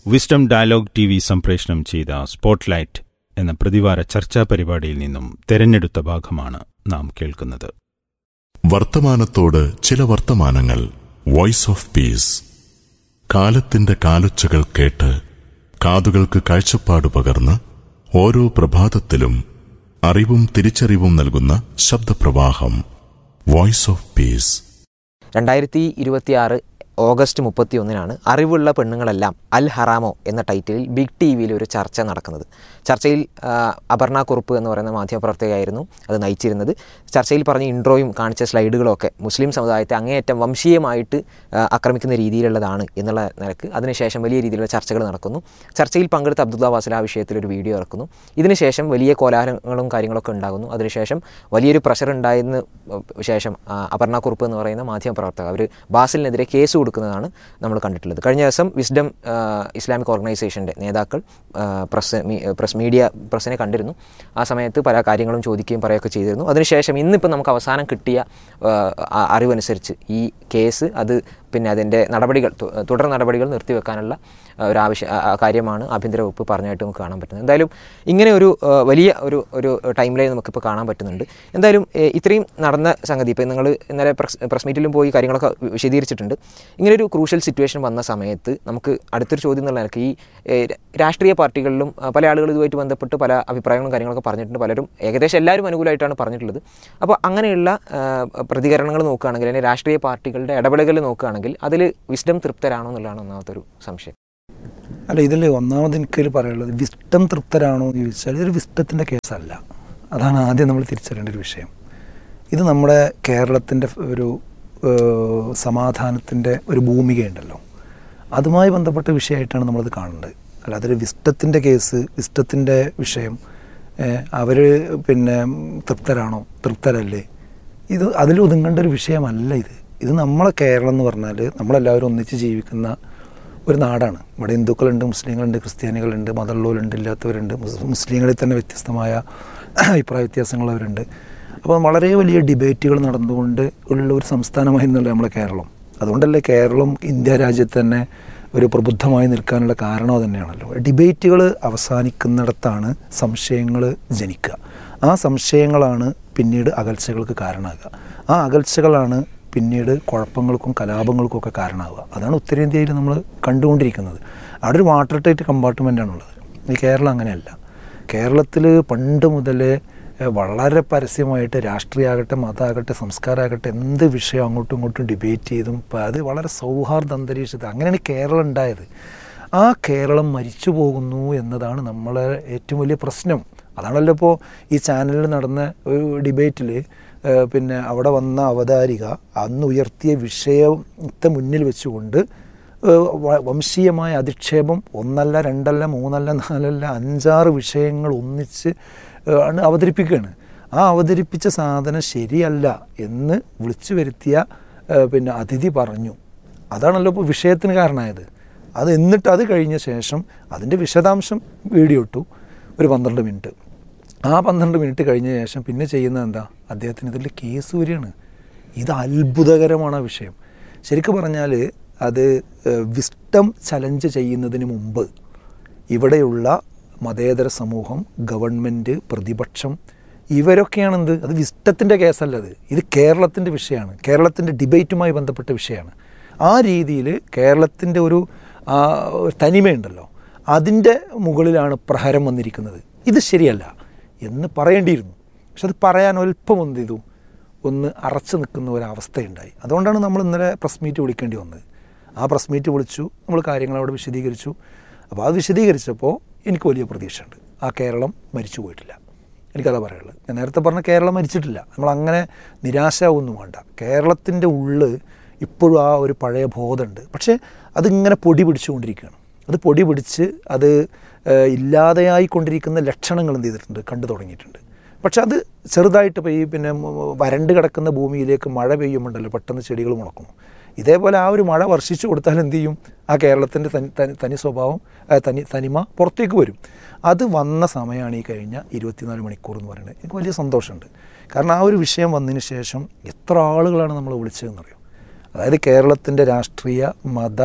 Wisdom dialogue T V സംപ്രേഷണം ചെയ്ത സ്പോട്ട്ലൈറ്റ് എന്ന പ്രതിവാര ചർച്ചാ പരിപാടിയിൽ നിന്നും തെരഞ്ഞെടുത്ത ഭാഗമാണ് നാം കേൾക്കുന്നത് വർത്തമാനത്തോട് ചില വർത്തമാനങ്ങൾ വോയിസ് ഓഫ് പീസ് കാലത്തിന്റെ കാലൊച്ചകൾ കേട്ട് കാതുകൾക്ക് കാഴ്ചപ്പാട് പകർന്ന് ഓരോ പ്രഭാതത്തിലും അറിവും തിരിച്ചറിവും നൽകുന്ന ശബ്ദപ്രവാഹം വോയിസ് ഓഫ് പീസ് രണ്ടായിരത്തി ഇരുപത്തിയാറ് ഓഗസ്റ്റ് മുപ്പത്തി ഒന്നിനാണ് അറിവുള്ള പെണ്ണുങ്ങളെല്ലാം അൽ ഹറാമോ എന്ന ടൈറ്റിലിൽ ബിഗ് ടി വിയിൽ ഒരു ചർച്ച നടക്കുന്നത് ചർച്ചയിൽ ആ, അപർണ കുറുപ്പ് എന്ന് പറയുന്ന മാധ്യമപ്രവർത്തകയായിരുന്നു അത് നയിച്ചിരുന്നത് ചർച്ചയിൽ പറഞ്ഞ ഇൻട്രോയും കാണിച്ച സ്ലൈഡുകളും ഒക്കെ മുസ്ലിം സമുദായത്തെ അങ്ങേയറ്റം വംശീയമായിട്ട് ആ, ആക്രമിക്കുന്ന രീതിയിലുള്ളതാണ് എന്നുള്ള നിലക്ക് അതിനുശേഷം വലിയ രീതിയിലുള്ള ചർച്ചകൾ നടക്കുന്നു ചർച്ചയിൽ പങ്കെടുത്ത അബ്ദുള്ള വാസല ആ വിഷയത്തിൽ ഒരു വീഡിയോ ഇറക്കുന്നു ഇതിനുശേഷം വലിയ കോലാഹലങ്ങളും കാര്യങ്ങളൊക്കെ ഉണ്ടാകുന്നു അതിനുശേഷം വലിയൊരു പ്രഷർ ഉണ്ടായതിന് ശേഷം ആ, അപർണ കുറുപ്പ് എന്ന് പറയുന്ന മാധ്യമപ്രവർത്തക അവർ ബാസിലിനെതിരെ കേസ് കൊടുക്കുന്നതാണ് നമ്മൾ കണ്ടിട്ടുള്ളത് കഴിഞ്ഞ ദിവസം വിസ്ഡം ആ, ഇസ്ലാമിക് ഓർഗനൈസേഷൻ്റെ നേതാക്കൾ ആ, പ്രസ് മീ- പ്രസ് മീഡിയ പ്രസ്സിനെ കണ്ടിരുന്നു ആ സമയത്ത് പല കാര്യങ്ങളും ചോദിക്കുകയും പറയുകയൊക്കെ ചെയ്തിരുന്നു അതിനുശേഷം ഇന്നിപ്പോൾ നമുക്ക് അവസാനം കിട്ടിയ ആ, ആ- അറിവനുസരിച്ച് ഈ കേസ് അത് പിന്നെ അതിൻ്റെ നടപടികൾ തു- തുടർ നടപടികൾ നിർത്തിവെക്കാനുള്ള ആ, ഒരു ആവശ്യ ആ- ആ കാര്യമാണ് ആഭ്യന്തര വകുപ്പ് പറഞ്ഞായിട്ട് നമുക്ക് കാണാൻ പറ്റുന്നത് എന്തായാലും ഇങ്ങനെ ഒരു ആ, വലിയ ഒരു ഒരു ടൈം ലൈൻ നമുക്കിപ്പോൾ കാണാൻ പറ്റുന്നുണ്ട് എന്തായാലും ഏ, ഇത്രയും നടന്ന സംഗതി ഇപ്പോൾ നിങ്ങൾ ഇന്നലെ പ്രസ് പ്രസ് മീറ്റിലും പോയി കാര്യങ്ങളൊക്കെ വിശദീകരിച്ചിട്ടുണ്ട് ഇങ്ങനെ ഒരു ക്രൂഷ്യൽ സിറ്റുവേഷൻ വന്ന സമയത്ത് നമുക്ക് അടുത്തൊരു ചോദ്യം എന്നുള്ള നിലയ്ക്ക് ഈ ഏ, രാഷ്ട്രീയ പാർട്ടികളിലും ആ, പല ആളുകൾ ഇതുമായിട്ട് ബന്ധപ്പെട്ട് പല അഭിപ്രായങ്ങളും കാര്യങ്ങളൊക്കെ പറഞ്ഞിട്ടുണ്ട് പലരും ഏകദേശം എല്ലാവരും അനുകൂലമായിട്ടാണ് പറഞ്ഞിട്ടുള്ളത് അപ്പോൾ അങ്ങനെയുള്ള ആ, പ്രതികരണങ്ങൾ നോക്കുകയാണെങ്കിൽ അല്ലെങ്കിൽ രാഷ്ട്രീയ പാർട്ടികളുടെ ഇടപെടലുകൾ നോക്കുകയാണെങ്കിൽ അതിൽ വിസ്ഡം തൃപ്തരാണോ എന്നുള്ളതാണ് ഒന്നാമത്തെ ഒരു സംശയം അല്ല ഇതിൽ ഒന്നാമത് എനിക്കതിൽ പറയാനുള്ളത് വിസ്റ്റം തൃപ്തരാണോ എന്ന് ചോദിച്ചാൽ ഇതൊരു വിസ്റ്റത്തിൻ്റെ കേസല്ല അതാണ് ആദ്യം നമ്മൾ തിരിച്ചറിയേണ്ട ഒരു വിഷയം ഇത് നമ്മുടെ കേരളത്തിൻ്റെ ഒരു ഏഹ്, സമാധാനത്തിൻ്റെ ഒരു ഭൂമികയുണ്ടല്ലോ അതുമായി ബന്ധപ്പെട്ട വിഷയമായിട്ടാണ് നമ്മളത് കാണേണ്ടത് അല്ല അതൊരു വിസ്റ്റത്തിൻ്റെ കേസ് വിസ്റ്റത്തിൻ്റെ വിഷയം അവർ പിന്നെ തൃപ്തരാണോ തൃപ്തരല്ലേ ഇത് അതിൽ ഒതുങ്ങേണ്ട ഒരു വിഷയമല്ല ഇത് ഇത് നമ്മളെ കേരളം എന്ന് പറഞ്ഞാൽ നമ്മളെല്ലാവരും ഒന്നിച്ച് ജീവിക്കുന്ന ഒരു നാടാണ് ഇവിടെ ഹിന്ദുക്കളുണ്ട് മുസ്ലിങ്ങളുണ്ട് ക്രിസ്ത്യാനികളുണ്ട് മതമുള്ളവരുണ്ട് ഇല്ലാത്തവരുണ്ട് മുസ് മുസ്ലിങ്ങളിൽ തന്നെ വ്യത്യസ്തമായ അഭിപ്രായ വ്യത്യാസങ്ങളുള്ളവരുണ്ട് അപ്പോൾ വളരെ വലിയ ഡിബേറ്റുകൾ നടന്നുകൊണ്ട് ഉള്ള ഒരു സംസ്ഥാനമായിരുന്നല്ലോ നമ്മളെ കേരളം അതുകൊണ്ടല്ലേ കേരളം ഇന്ത്യ രാജ്യത്ത് തന്നെ ഒരു പ്രബുദ്ധമായി നിൽക്കാനുള്ള കാരണം അത് തന്നെയാണല്ലോ ഡിബേറ്റുകൾ അവസാനിക്കുന്നിടത്താണ് സംശയങ്ങൾ ജനിക്കുക ആ സംശയങ്ങളാണ് പിന്നീട് അകൽച്ചകൾക്ക് കാരണമാകുക ആ അകൽച്ചകളാണ് പിന്നീട് കുഴപ്പങ്ങൾക്കും കലാപങ്ങൾക്കും ഒക്കെ കാരണമാവുക അതാണ് ഉത്തരേന്ത്യയിൽ നമ്മൾ കണ്ടുകൊണ്ടിരിക്കുന്നത് അവിടെ ഒരു വാട്ടർ ടൈറ്റ് കമ്പാർട്ട്മെൻ്റാണുള്ളത് ഈ കേരളം അങ്ങനെയല്ല കേരളത്തിൽ പണ്ട് മുതലേ ഏഹ്, വളരെ പരസ്യമായിട്ട് രാഷ്ട്രീയമാകട്ടെ മതമാകട്ടെ സംസ്കാരമാകട്ടെ എന്ത് വിഷയം അങ്ങോട്ടും ഇങ്ങോട്ടും ഡിബേറ്റ് ചെയ്തും പ- അത് വളരെ സൗഹാർദ്ദ അന്തരീക്ഷത്തിൽ അങ്ങനെയാണ് കേരളം ഉണ്ടായത് ആ കേരളം മരിച്ചു പോകുന്നു എന്നതാണ് നമ്മളെ ഏറ്റവും വലിയ പ്രശ്നം അതാണല്ലോ ഇപ്പോൾ ഈ ചാനലിൽ നടന്ന ഒരു ഡിബേറ്റിൽ പിന്നെ അവിടെ വന്ന അവതാരിക അന്ന് ഉയർത്തിയ വിഷയത്തെ മുന്നിൽ വെച്ചുകൊണ്ട് ഏഹ് വ- വംശീയമായ അധിക്ഷേപം ഒന്നല്ല രണ്ടല്ല മൂന്നല്ല നാലല്ല അഞ്ചാറ് വിഷയങ്ങൾ ഒന്നിച്ച് ഏഹ് ആണ് അവതരിപ്പിക്കുകയാണ് ആ അവതരിപ്പിച്ച സാധനം ശരിയല്ല എന്ന് വിളിച്ചു വരുത്തിയ ഏഹ് പിന്നെ അതിഥി പറഞ്ഞു അതാണല്ലോ ഇപ്പോൾ വിഷയത്തിന് കാരണമായത് അത് എന്നിട്ട് അത് കഴിഞ്ഞ ശേഷം അതിൻ്റെ വിശദാംശം വീഡിയോ ഇട്ടു ഒരു പന്ത്രണ്ട് മിനിറ്റ് ആ പന്ത്രണ്ട് മിനിറ്റ് കഴിഞ്ഞ ശേഷം പിന്നെ ചെയ്യുന്നത് എന്താ അദ്ദേഹത്തിന് ഇതിൽ കേസ് വരികയാണ് ഇത് അത്ഭുതകരമാണ് ആ വിഷയം ശരിക്കും പറഞ്ഞാൽ അത് വിസ്റ്റം ചലഞ്ച് ചെയ്യുന്നതിന് മുമ്പ് ഇവിടെയുള്ള മതേതര സമൂഹം ഗവൺമെൻറ് പ്രതിപക്ഷം ഇവരൊക്കെയാണ് എന്ത് അത് വിസ്റ്റത്തിൻ്റെ കേസല്ലത് ഇത് കേരളത്തിൻ്റെ വിഷയമാണ് കേരളത്തിൻ്റെ ഡിബേറ്റുമായി ബന്ധപ്പെട്ട വിഷയമാണ് ആ രീതിയിൽ കേരളത്തിൻ്റെ ഒരു ആ, ഒരു തനിമയുണ്ടല്ലോ അതിൻ്റെ മുകളിലാണ് പ്രഹരം വന്നിരിക്കുന്നത് ഇത് ശരിയല്ല എന്ന് പറയേണ്ടിയിരുന്നു പക്ഷെ അത് പറയാൻ അല്പം എന്ത് ചെയ്തു ഒന്ന് അറച്ചു നിൽക്കുന്ന ഒരവസ്ഥയുണ്ടായി അതുകൊണ്ടാണ് നമ്മൾ ഇന്നലെ പ്രസ് മീറ്റ് വിളിക്കേണ്ടി വന്നത് ആ പ്രസ് മീറ്റ് വിളിച്ചു നമ്മൾ കാര്യങ്ങൾ അവിടെ വിശദീകരിച്ചു അപ്പോൾ അത് വിശദീകരിച്ചപ്പോൾ എനിക്ക് വലിയ പ്രതീക്ഷയുണ്ട് ആ കേരളം മരിച്ചു പോയിട്ടില്ല എനിക്കതാ പറയുള്ളത് ഞാൻ നേരത്തെ പറഞ്ഞ കേരളം മരിച്ചിട്ടില്ല നമ്മൾ അങ്ങനെ നിരാശാവൊന്നും വേണ്ട കേരളത്തിൻ്റെ ഉള്ള് ഇപ്പോഴും ആ ഒരു പഴയ ബോധമുണ്ട് പക്ഷേ അതിങ്ങനെ പൊടി പിടിച്ചുകൊണ്ടിരിക്കുകയാണ് അത് പൊടി പിടിച്ച് അത് ഏഹ്, ഇല്ലാതെയായിക്കൊണ്ടിരിക്കുന്ന ലക്ഷണങ്ങൾ എന്ത് ചെയ്തിട്ടുണ്ട് കണ്ടു തുടങ്ങിയിട്ടുണ്ട് പക്ഷെ അത് ചെറുതായിട്ട് ഇപ്പോൾ ഈ പിന്നെ മ- വരണ്ട് കിടക്കുന്ന ഭൂമിയിലേക്ക് മഴ പെയ്യുമ്പോണ്ടല്ലോ പെട്ടെന്ന് ചെടികൾ മുളക്കണം ഇതേപോലെ ആ ഒരു മഴ വർഷിച്ചു കൊടുത്താൽ എന്ത് ചെയ്യും ആ കേരളത്തിൻ്റെ തനി തനി തനി സ്വഭാവം ആ, തനി തനിമ പുറത്തേക്ക് വരും അത് വന്ന സമയമാണ് ഈ കഴിഞ്ഞ ഇരുപത്തിനാല് മണിക്കൂർ എന്ന് പറയുന്നത് എനിക്ക് വലിയ സന്തോഷമുണ്ട് കാരണം ആ ഒരു വിഷയം വന്നതിന് ശേഷം എത്ര ആളുകളാണ് നമ്മൾ വിളിച്ചതെന്നറിയോ അതായത് കേരളത്തിൻ്റെ രാഷ്ട്രീയ മത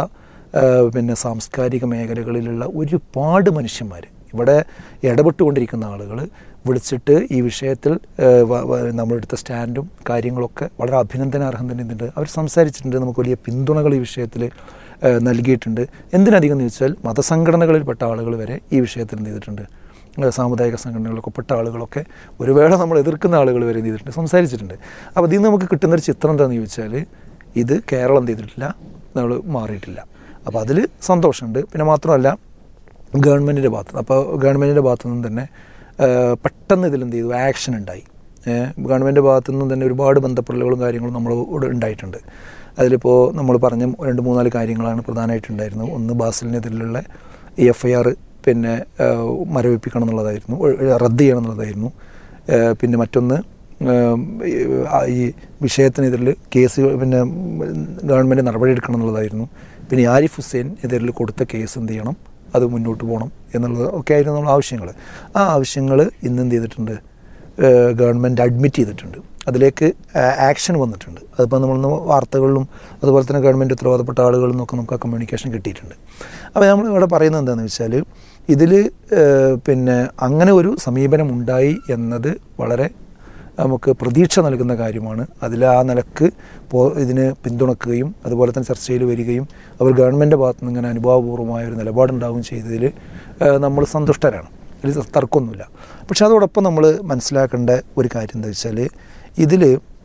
ആ, പിന്നെ സാംസ്കാരിക മേഖലകളിലുള്ള ഒരുപാട് മനുഷ്യന്മാർ ഇവിടെ ഇടപെട്ടുകൊണ്ടിരിക്കുന്ന ആളുകൾ വിളിച്ചിട്ട് ഈ വിഷയത്തിൽ ആ, വ- വ- നമ്മളെടുത്ത സ്റ്റാൻഡും കാര്യങ്ങളൊക്കെ വളരെ അഭിനന്ദനാർഹം തന്നെ ഇതുണ്ട് അവർ സംസാരിച്ചിട്ടുണ്ട് നമുക്ക് വലിയ പിന്തുണകൾ ഈ വിഷയത്തിൽ ആ, നൽകിയിട്ടുണ്ട് എന്തിനധികം എന്ന് വെച്ചാൽ മതസംഘടനകളിൽപ്പെട്ട ആളുകൾ വരെ ഈ വിഷയത്തിൽ എന്ത് ചെയ്തിട്ടുണ്ട് ആ, സാമുദായിക സംഘടനകളൊക്കെ പെട്ട ആളുകളൊക്കെ ഒരു വേള നമ്മൾ എതിർക്കുന്ന ആളുകൾ വരെ എന്ത് ചെയ്തിട്ടുണ്ട് സംസാരിച്ചിട്ടുണ്ട് അപ്പോൾ ഇതിൽ നിന്ന് നമുക്ക് കിട്ടുന്നൊരു ചിത്രം എന്താണെന്ന് ചോദിച്ചാൽ ഇത് കേരളം എന്ത് ചെയ്തിട്ടില്ല നമ്മൾ മാറിയിട്ടില്ല അപ്പോൾ അതിൽ സന്തോഷമുണ്ട് പിന്നെ മാത്രമല്ല ഗവൺമെൻറ്റിൻ്റെ ഭാഗത്ത് അപ്പോൾ ഗവൺമെൻറ്റിൻ്റെ ഭാഗത്തു നിന്നും തന്നെ ആ, പെട്ടെന്ന് ഇതിൽ എന്ത് ചെയ്തു ആക്ഷൻ ഉണ്ടായി ഗവൺമെൻറ് ഭാഗത്തു നിന്നും തന്നെ ഒരുപാട് ബന്ധപ്പെടലുകളും കാര്യങ്ങളും നമ്മളോട് ഉണ്ടായിട്ടുണ്ട് അതിലിപ്പോൾ നമ്മൾ പറഞ്ഞ രണ്ട് മൂന്നാല് കാര്യങ്ങളാണ് പ്രധാനമായിട്ടുണ്ടായിരുന്നത് ഒന്ന് ബാസിലിനെതിരെയുള്ള ഈ എഫ് ഐ ആർ പിന്നെ ആ, മരവിപ്പിക്കണം എന്നുള്ളതായിരുന്നു ഒ- റദ്ദ് ചെയ്യണം എന്നുള്ളതായിരുന്നു ആ, പിന്നെ മറ്റൊന്ന് ഉം, ഈ, ആ, ഈ വിഷയത്തിനെതിരിൽ കേസ് പിന്നെ ഗവൺമെൻറ് നടപടിയെടുക്കണം എന്നുള്ളതായിരുന്നു പിന്നെ ഈ ആരിഫ് ഹുസൈൻ എതിരിൽ കൊടുത്ത കേസ് എന്ത് ചെയ്യണം അത് മുന്നോട്ട് പോകണം എന്നുള്ളത് ഒക്കെ ആയിരുന്നു നമ്മൾ ആവശ്യങ്ങൾ ആ ആവശ്യങ്ങൾ ഇന്ന് എന്ത് ചെയ്തിട്ടുണ്ട് ഗവൺമെൻറ് അഡ്മിറ്റ് ചെയ്തിട്ടുണ്ട് അതിലേക്ക് ആക്ഷൻ വന്നിട്ടുണ്ട് അതിപ്പോൾ നമ്മൾ വാർത്തകളിലും അതുപോലെ തന്നെ ഗവൺമെൻറ് ഉത്തരവാദപ്പെട്ട ആളുകളിൽ നിന്നൊക്കെ നമുക്ക് ആ കമ്മ്യൂണിക്കേഷൻ കിട്ടിയിട്ടുണ്ട് അപ്പോൾ നമ്മൾ ഇവിടെ പറയുന്നത് എന്താണെന്ന് വെച്ചാൽ ഇതിൽ പിന്നെ അങ്ങനെ ഒരു സമീപനം ഉണ്ടായി എന്നത് വളരെ നമുക്ക് പ്രതീക്ഷ നൽകുന്ന കാര്യമാണ് അതിൽ ആ നിലക്ക് പോ ഇതിന് പിന്തുണക്കുകയും അതുപോലെ തന്നെ ചർച്ചയിൽ വരികയും അവർ ഗവൺമെൻറ് ഭാഗത്തു നിന്ന് ഇങ്ങനെ അനുഭാവപൂർവമായ ഒരു നിലപാടുണ്ടാവുകയും ചെയ്തതിൽ നമ്മൾ സന്തുഷ്ടരാണ് അതിൽ തർക്കമൊന്നുമില്ല പക്ഷെ അതോടൊപ്പം നമ്മൾ മനസ്സിലാക്കേണ്ട ഒരു കാര്യം എന്താ വെച്ചാൽ ഇതിൽ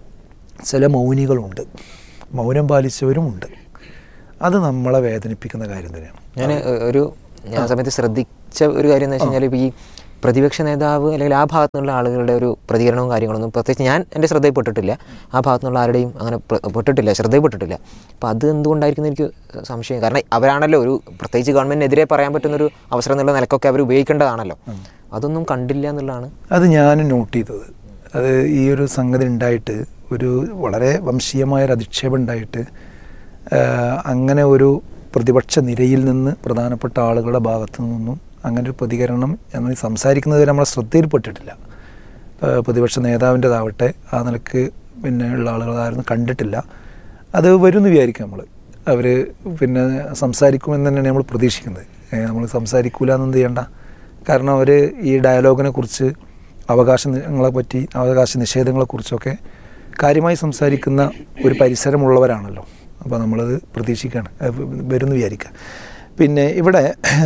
ചില മൗനികളുണ്ട് മൗനം പാലിച്ചവരുമുണ്ട് അത് നമ്മളെ വേദനിപ്പിക്കുന്ന കാര്യം തന്നെയാണ് ഞാൻ ഒരു ഞാൻ ആ സമയത്ത് ശ്രദ്ധിച്ച ഒരു കാര്യം എന്ന് വെച്ച് കഴിഞ്ഞാൽ ഇപ്പോൾ ഈ പ്രതിപക്ഷ നേതാവ് അല്ലെങ്കിൽ ആ ഭാഗത്തു നിന്നുള്ള ആളുകളുടെ ഒരു പ്രതികരണവും കാര്യങ്ങളൊന്നും പ്രത്യേകിച്ച് ഞാൻ എൻ്റെ ശ്രദ്ധയിൽപ്പെട്ടിട്ടില്ല ആ ഭാഗത്തു നിന്നുള്ള ആരുടെയും അങ്ങനെ പ്ര- പെട്ടിട്ടില്ല ശ്രദ്ധയിൽപ്പെട്ടിട്ടില്ല അപ്പോൾ അത് എന്തുകൊണ്ടായിരിക്കും എനിക്ക് സംശയം കാരണം അവരാണല്ലോ ഒരു പ്രത്യേകിച്ച് ഗവൺമെൻറ്റിനെതിരെ പറയാൻ പറ്റുന്നൊരു അവസരം എന്നുള്ള നിലക്കൊക്കെ അവർ ഉപയോഗിക്കേണ്ടതാണല്ലോ അതൊന്നും കണ്ടില്ല എന്നുള്ളതാണ് അത് ഞാൻ നോട്ട് ചെയ്തത് അത് ഈ ഒരു സംഗതി ഉണ്ടായിട്ട് ഒരു വളരെ വംശീയമായൊരു അധിക്ഷേപം ഉണ്ടായിട്ട് ആ, അങ്ങനെ ഒരു പ്രതിപക്ഷ നിരയിൽ നിന്ന് പ്രധാനപ്പെട്ട ആളുകളുടെ ഭാഗത്തു നിന്നും അങ്ങനെ ഒരു പ്രതികരണം എന്ന് സംസാരിക്കുന്നത് വരെ നമ്മളെ ശ്രദ്ധയിൽപ്പെട്ടിട്ടില്ല ആ, പ്രതിപക്ഷ നേതാവിൻ്റെതാവട്ടെ ആ നിലക്ക് പിന്നെ ഉള്ള ആളുകളായിരുന്നു കണ്ടിട്ടില്ല അത് വരുമെന്ന് വിചാരിക്കും നമ്മൾ അവർ പിന്നെ സംസാരിക്കുമെന്ന് തന്നെയാണ് നമ്മൾ പ്രതീക്ഷിക്കുന്നത് നമ്മൾ സംസാരിക്കൂല എന്നൊന്നും ചെയ്യണ്ട കാരണം അവർ ഈ ഡയലോഗിനെ കുറിച്ച് അവകാശങ്ങളെ പറ്റി അവകാശ നിഷേധങ്ങളെക്കുറിച്ചൊക്കെ കാര്യമായി സംസാരിക്കുന്ന ഒരു പരിസരമുള്ളവരാണല്ലോ അപ്പോൾ നമ്മളത് പ്രതീക്ഷിക്കുകയാണ് അത് വരുമെന്ന് വിചാരിക്കുക പിന്നെ ഇവിടെ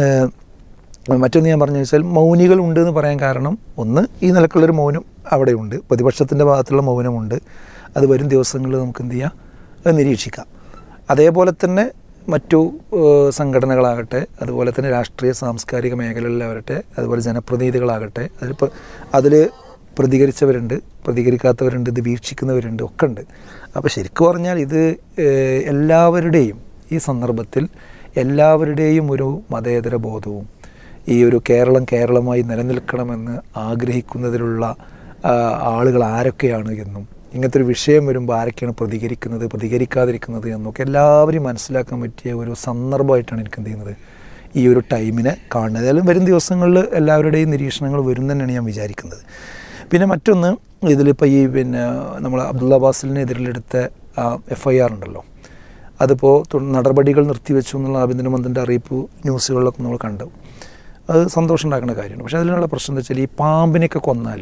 മറ്റൊന്ന് ഞാൻ പറഞ്ഞു വെച്ചാൽ മൗനികൾ ഉണ്ട് എന്ന് പറയാൻ കാരണം ഒന്ന് ഈ നിലക്കുള്ളൊരു മൗനം അവിടെയുണ്ട് പ്രതിപക്ഷത്തിൻ്റെ ഭാഗത്തുള്ള മൗനമുണ്ട് അത് വരും ദിവസങ്ങളിൽ നമുക്ക് എന്ത് ചെയ്യാം അത് നിരീക്ഷിക്കാം അതേപോലെ തന്നെ മറ്റു ഏഹ്, സംഘടനകളാകട്ടെ അതുപോലെ തന്നെ രാഷ്ട്രീയ സാംസ്കാരിക മേഖലകളിലാവട്ടെ അതുപോലെ ജനപ്രതിനിധികളാകട്ടെ അതിലിപ്പോൾ അതിൽ പ്രതികരിച്ചവരുണ്ട് പ്രതികരിക്കാത്തവരുണ്ട് ഇത് വീക്ഷിക്കുന്നവരുണ്ട് ഒക്കെ ഉണ്ട് അപ്പോൾ ശരിക്കും പറഞ്ഞാൽ ഇത് ഏഹ്, എല്ലാവരുടെയും ഈ സന്ദർഭത്തിൽ എല്ലാവരുടെയും ഒരു മതേതര ബോധവും ഈ ഒരു കേരളം കേരളമായി നിലനിൽക്കണമെന്ന് ആഗ്രഹിക്കുന്നതിലുള്ള ആ, ആളുകൾ ആരൊക്കെയാണ് എന്നും ഇങ്ങനത്തെ ഒരു വിഷയം വരുമ്പോൾ ആരൊക്കെയാണ് പ്രതികരിക്കുന്നത് പ്രതികരിക്കാതിരിക്കുന്നത് എന്നൊക്കെ എല്ലാവരെയും മനസ്സിലാക്കാൻ പറ്റിയ ഒരു സന്ദർഭമായിട്ടാണ് എനിക്ക് എന്ത് ചെയ്യുന്നത് ഈ ഒരു ടൈമിനെ കാണുന്നത് ഏതായാലും വരും ദിവസങ്ങളിൽ എല്ലാവരുടെയും നിരീക്ഷണങ്ങൾ വരും തന്നെയാണ് ഞാൻ വിചാരിക്കുന്നത് പിന്നെ മറ്റൊന്ന് ഇതിലിപ്പോൾ ഈ പിന്നെ നമ്മൾ അബ്ദുള്ള ബാസിലിനെതിരിലെടുത്ത എഫ് ഐ ആർ ഉണ്ടല്ലോ അതിപ്പോൾ തു- നടപടികൾ നിർത്തിവെച്ചു എന്നുള്ള ആഭ്യന്തരമന്ത്രിൻ്റെ അറിയിപ്പ് ന്യൂസുകളിലൊക്കെ നമ്മൾ കണ്ടു അത് സന്തോഷം ഉണ്ടാക്കുന്ന കാര്യമാണ് പക്ഷേ അതിനുള്ള പ്രശ്നം എന്താ വെച്ചാൽ ഈ പാമ്പിനെയൊക്കെ കൊന്നാൽ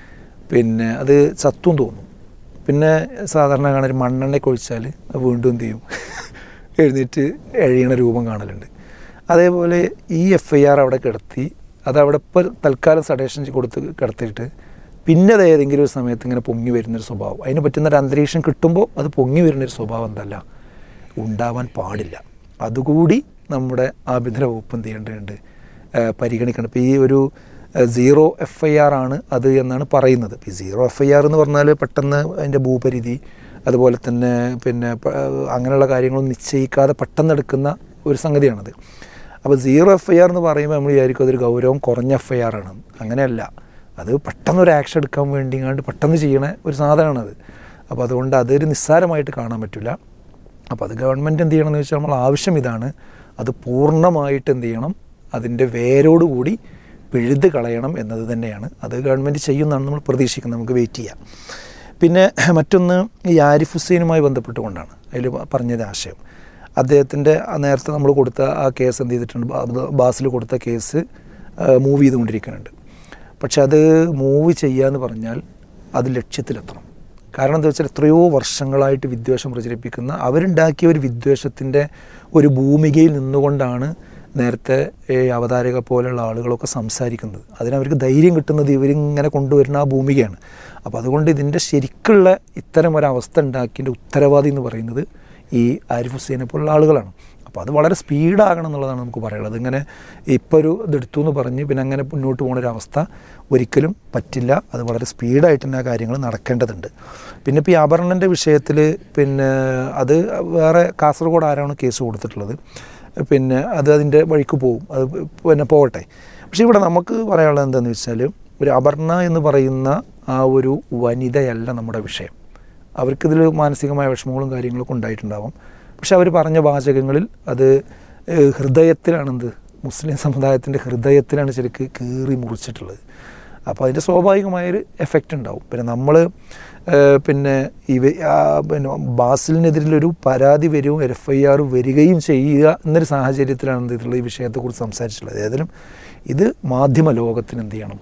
പിന്നെ അത് ചത്തും തോന്നും പിന്നെ സാധാരണ കാണാൻ ഒരു മണ്ണെണ്ണയൊക്കെ ഒഴിച്ചാൽ അത് വീണ്ടും എന്ത് ചെയ്യും എഴുന്നേറ്റ് എഴിയണ രൂപം കാണലുണ്ട് അതേപോലെ ഈ എഫ് ഐ ആർ അവിടെ കിടത്തി അത് അവിടെ ഇപ്പോൾ തൽക്കാലം സഡേഷൻ കൊടുത്ത് കിടത്തിയിട്ട് പിന്നെ അത് ഏതെങ്കിലും ഒരു സമയത്ത് ഇങ്ങനെ പൊങ്ങി വരുന്നൊരു സ്വഭാവം അതിന് പറ്റുന്നൊരു അന്തരീക്ഷം കിട്ടുമ്പോൾ അത് പൊങ്ങി വരുന്നൊരു സ്വഭാവം എന്തല്ല ഉണ്ടാവാൻ പാടില്ല അതുകൂടി നമ്മുടെ ആഭ്യന്തര വകുപ്പ് എന്ത് ചെയ്യേണ്ടതുണ്ട് ഏഹ് പരിഗണിക്കണം ഇപ്പോൾ ഈ ഒരു സീറോ എഫ് ഐ ആർ ആണ് അത് എന്നാണ് പറയുന്നത് ഇപ്പോൾ ഈ സീറോ എഫ് ഐ ആർ എന്ന് പറഞ്ഞാൽ പെട്ടെന്ന് അതിൻ്റെ ഭൂപരിധി അതുപോലെ തന്നെ പിന്നെ പ- അങ്ങനെയുള്ള കാര്യങ്ങളൊന്നും നിശ്ചയിക്കാതെ പെട്ടെന്ന് എടുക്കുന്ന ഒരു സംഗതിയാണത് അപ്പോൾ സീറോ എഫ് ഐ ആർ എന്ന് പറയുമ്പോൾ നമ്മൾ വിചാരിക്കും അതൊരു ഗൗരവം കുറഞ്ഞ എഫ് ഐ ആർ ആണ് അങ്ങനെയല്ല അത് പെട്ടെന്ന് ഒരു ആക്ഷൻ എടുക്കാൻ വേണ്ടി കണ്ട് പെട്ടെന്ന് ചെയ്യണ ഒരു സാധനമാണത് അപ്പോൾ അതുകൊണ്ട് അതൊരു നിസ്സാരമായിട്ട് കാണാൻ പറ്റില്ല അപ്പോൾ അത് ഗവൺമെൻറ് എന്ത് ചെയ്യണമെന്ന് വെച്ചാൽ നമ്മൾ ആവശ്യം ഇതാണ് അത് പൂർണ്ണമായിട്ട് എന്ത് ചെയ്യണം അതിൻ്റെ വേരോടുകൂടി പിഴുത് കളയണം എന്നത് തന്നെയാണ് അത് ഗവൺമെൻറ് ചെയ്യുമെന്നാണ് നമ്മൾ പ്രതീക്ഷിക്കുന്നത് നമുക്ക് വെയിറ്റ് ചെയ്യാം പിന്നെ മറ്റൊന്ന് ഈ ആരിഫ് ഹുസൈനുമായി ബന്ധപ്പെട്ടുകൊണ്ടാണ് അതിൽ പറഞ്ഞത് ആശയം അദ്ദേഹത്തിൻ്റെ നേരത്തെ നമ്മൾ കൊടുത്ത ആ കേസ് എന്ത് ചെയ്തിട്ടുണ്ട് ബാ- ബാസിൽ കൊടുത്ത കേസ് മൂവ് ചെയ്തുകൊണ്ടിരിക്കുന്നുണ്ട് പക്ഷെ അത് മൂവ് ചെയ്യുക എന്ന് പറഞ്ഞാൽ അത് ലക്ഷ്യത്തിലെത്തണം കാരണം എന്താ വെച്ചാൽ എത്രയോ വർഷങ്ങളായിട്ട് വിദ്വേഷം പ്രചരിപ്പിക്കുന്ന അവരുണ്ടാക്കിയ ഒരു വിദ്വേഷത്തിൻ്റെ ഒരു ഭൂമികയിൽ നിന്നുകൊണ്ടാണ് നേരത്തെ ഈ അവതാരക പോലെയുള്ള ആളുകളൊക്കെ സംസാരിക്കുന്നത് അതിനവർക്ക് ധൈര്യം കിട്ടുന്നത് ഇവരിങ്ങനെ കൊണ്ടുവരുന്ന ആ ഭൂമികയാണ് അപ്പോൾ അതുകൊണ്ട് ഇതിൻ്റെ ശരിക്കുള്ള ഇത്തരം ഒരവസ്ഥ ഉണ്ടാക്കിയതിൻ്റെ ഉത്തരവാദി എന്ന് പറയുന്നത് ഈ ആരിഫ് ഹുസൈനെ പോലുള്ള ആളുകളാണ് അപ്പോൾ അത് വളരെ സ്പീഡാകണം എന്നുള്ളതാണ് നമുക്ക് പറയാനുള്ളത് ഇങ്ങനെ ഇപ്പോൾ ഒരു ഇതെടുത്തു എന്ന് പറഞ്ഞ് പിന്നെ അങ്ങനെ മുന്നോട്ട് പോകുന്ന ഒരു അവസ്ഥ ഒരിക്കലും പറ്റില്ല അത് വളരെ സ്പീഡായിട്ട് തന്നെ ആ കാര്യങ്ങൾ നടക്കേണ്ടതുണ്ട് പിന്നെ ഇപ്പോൾ ഈ ആഭരണൻ്റെ വിഷയത്തിൽ പിന്നെ അത് വേറെ കാസർഗോഡ് ആരാണ് കേസ് കൊടുത്തിട്ടുള്ളത് പിന്നെ അത് അതിൻ്റെ വഴിക്ക് പോകും അത് പിന്നെ പോകട്ടെ പക്ഷേ ഇവിടെ നമുക്ക് പറയാനുള്ളത് എന്താണെന്ന് വെച്ചാൽ ഒരു അപർണ എന്ന് പറയുന്ന ആ ഒരു വനിതയല്ല നമ്മുടെ വിഷയം അവർക്കിതിൽ മാനസികമായ വിഷമങ്ങളും കാര്യങ്ങളൊക്കെ ഉണ്ടായിട്ടുണ്ടാവും പക്ഷെ അവർ പറഞ്ഞ വാചകങ്ങളിൽ അത് ഏഹ്, ഹൃദയത്തിലാണ് എന്ത് മുസ്ലിം സമുദായത്തിൻ്റെ ഹൃദയത്തിലാണ് ശരിക്ക് കീറി മുറിച്ചിട്ടുള്ളത് അപ്പോൾ അതിൻ്റെ സ്വാഭാവികമായൊരു എഫക്റ്റ് ഉണ്ടാവും പിന്നെ നമ്മൾ പിന്നെ ഇവ ആ, പിന്നെ ബാസിലിനെതിരിലൊരു പരാതി വരും എഫ് ഐ ആർ വരികയും ചെയ്യുക എന്നൊരു സാഹചര്യത്തിലാണ് എന്ത് ചെയ്തിട്ടുള്ളത് ഈ വിഷയത്തെക്കുറിച്ച് സംസാരിച്ചിട്ടുള്ളത് ഏതായാലും ഇത് മാധ്യമ ലോകത്തിന് എന്ത് ചെയ്യണം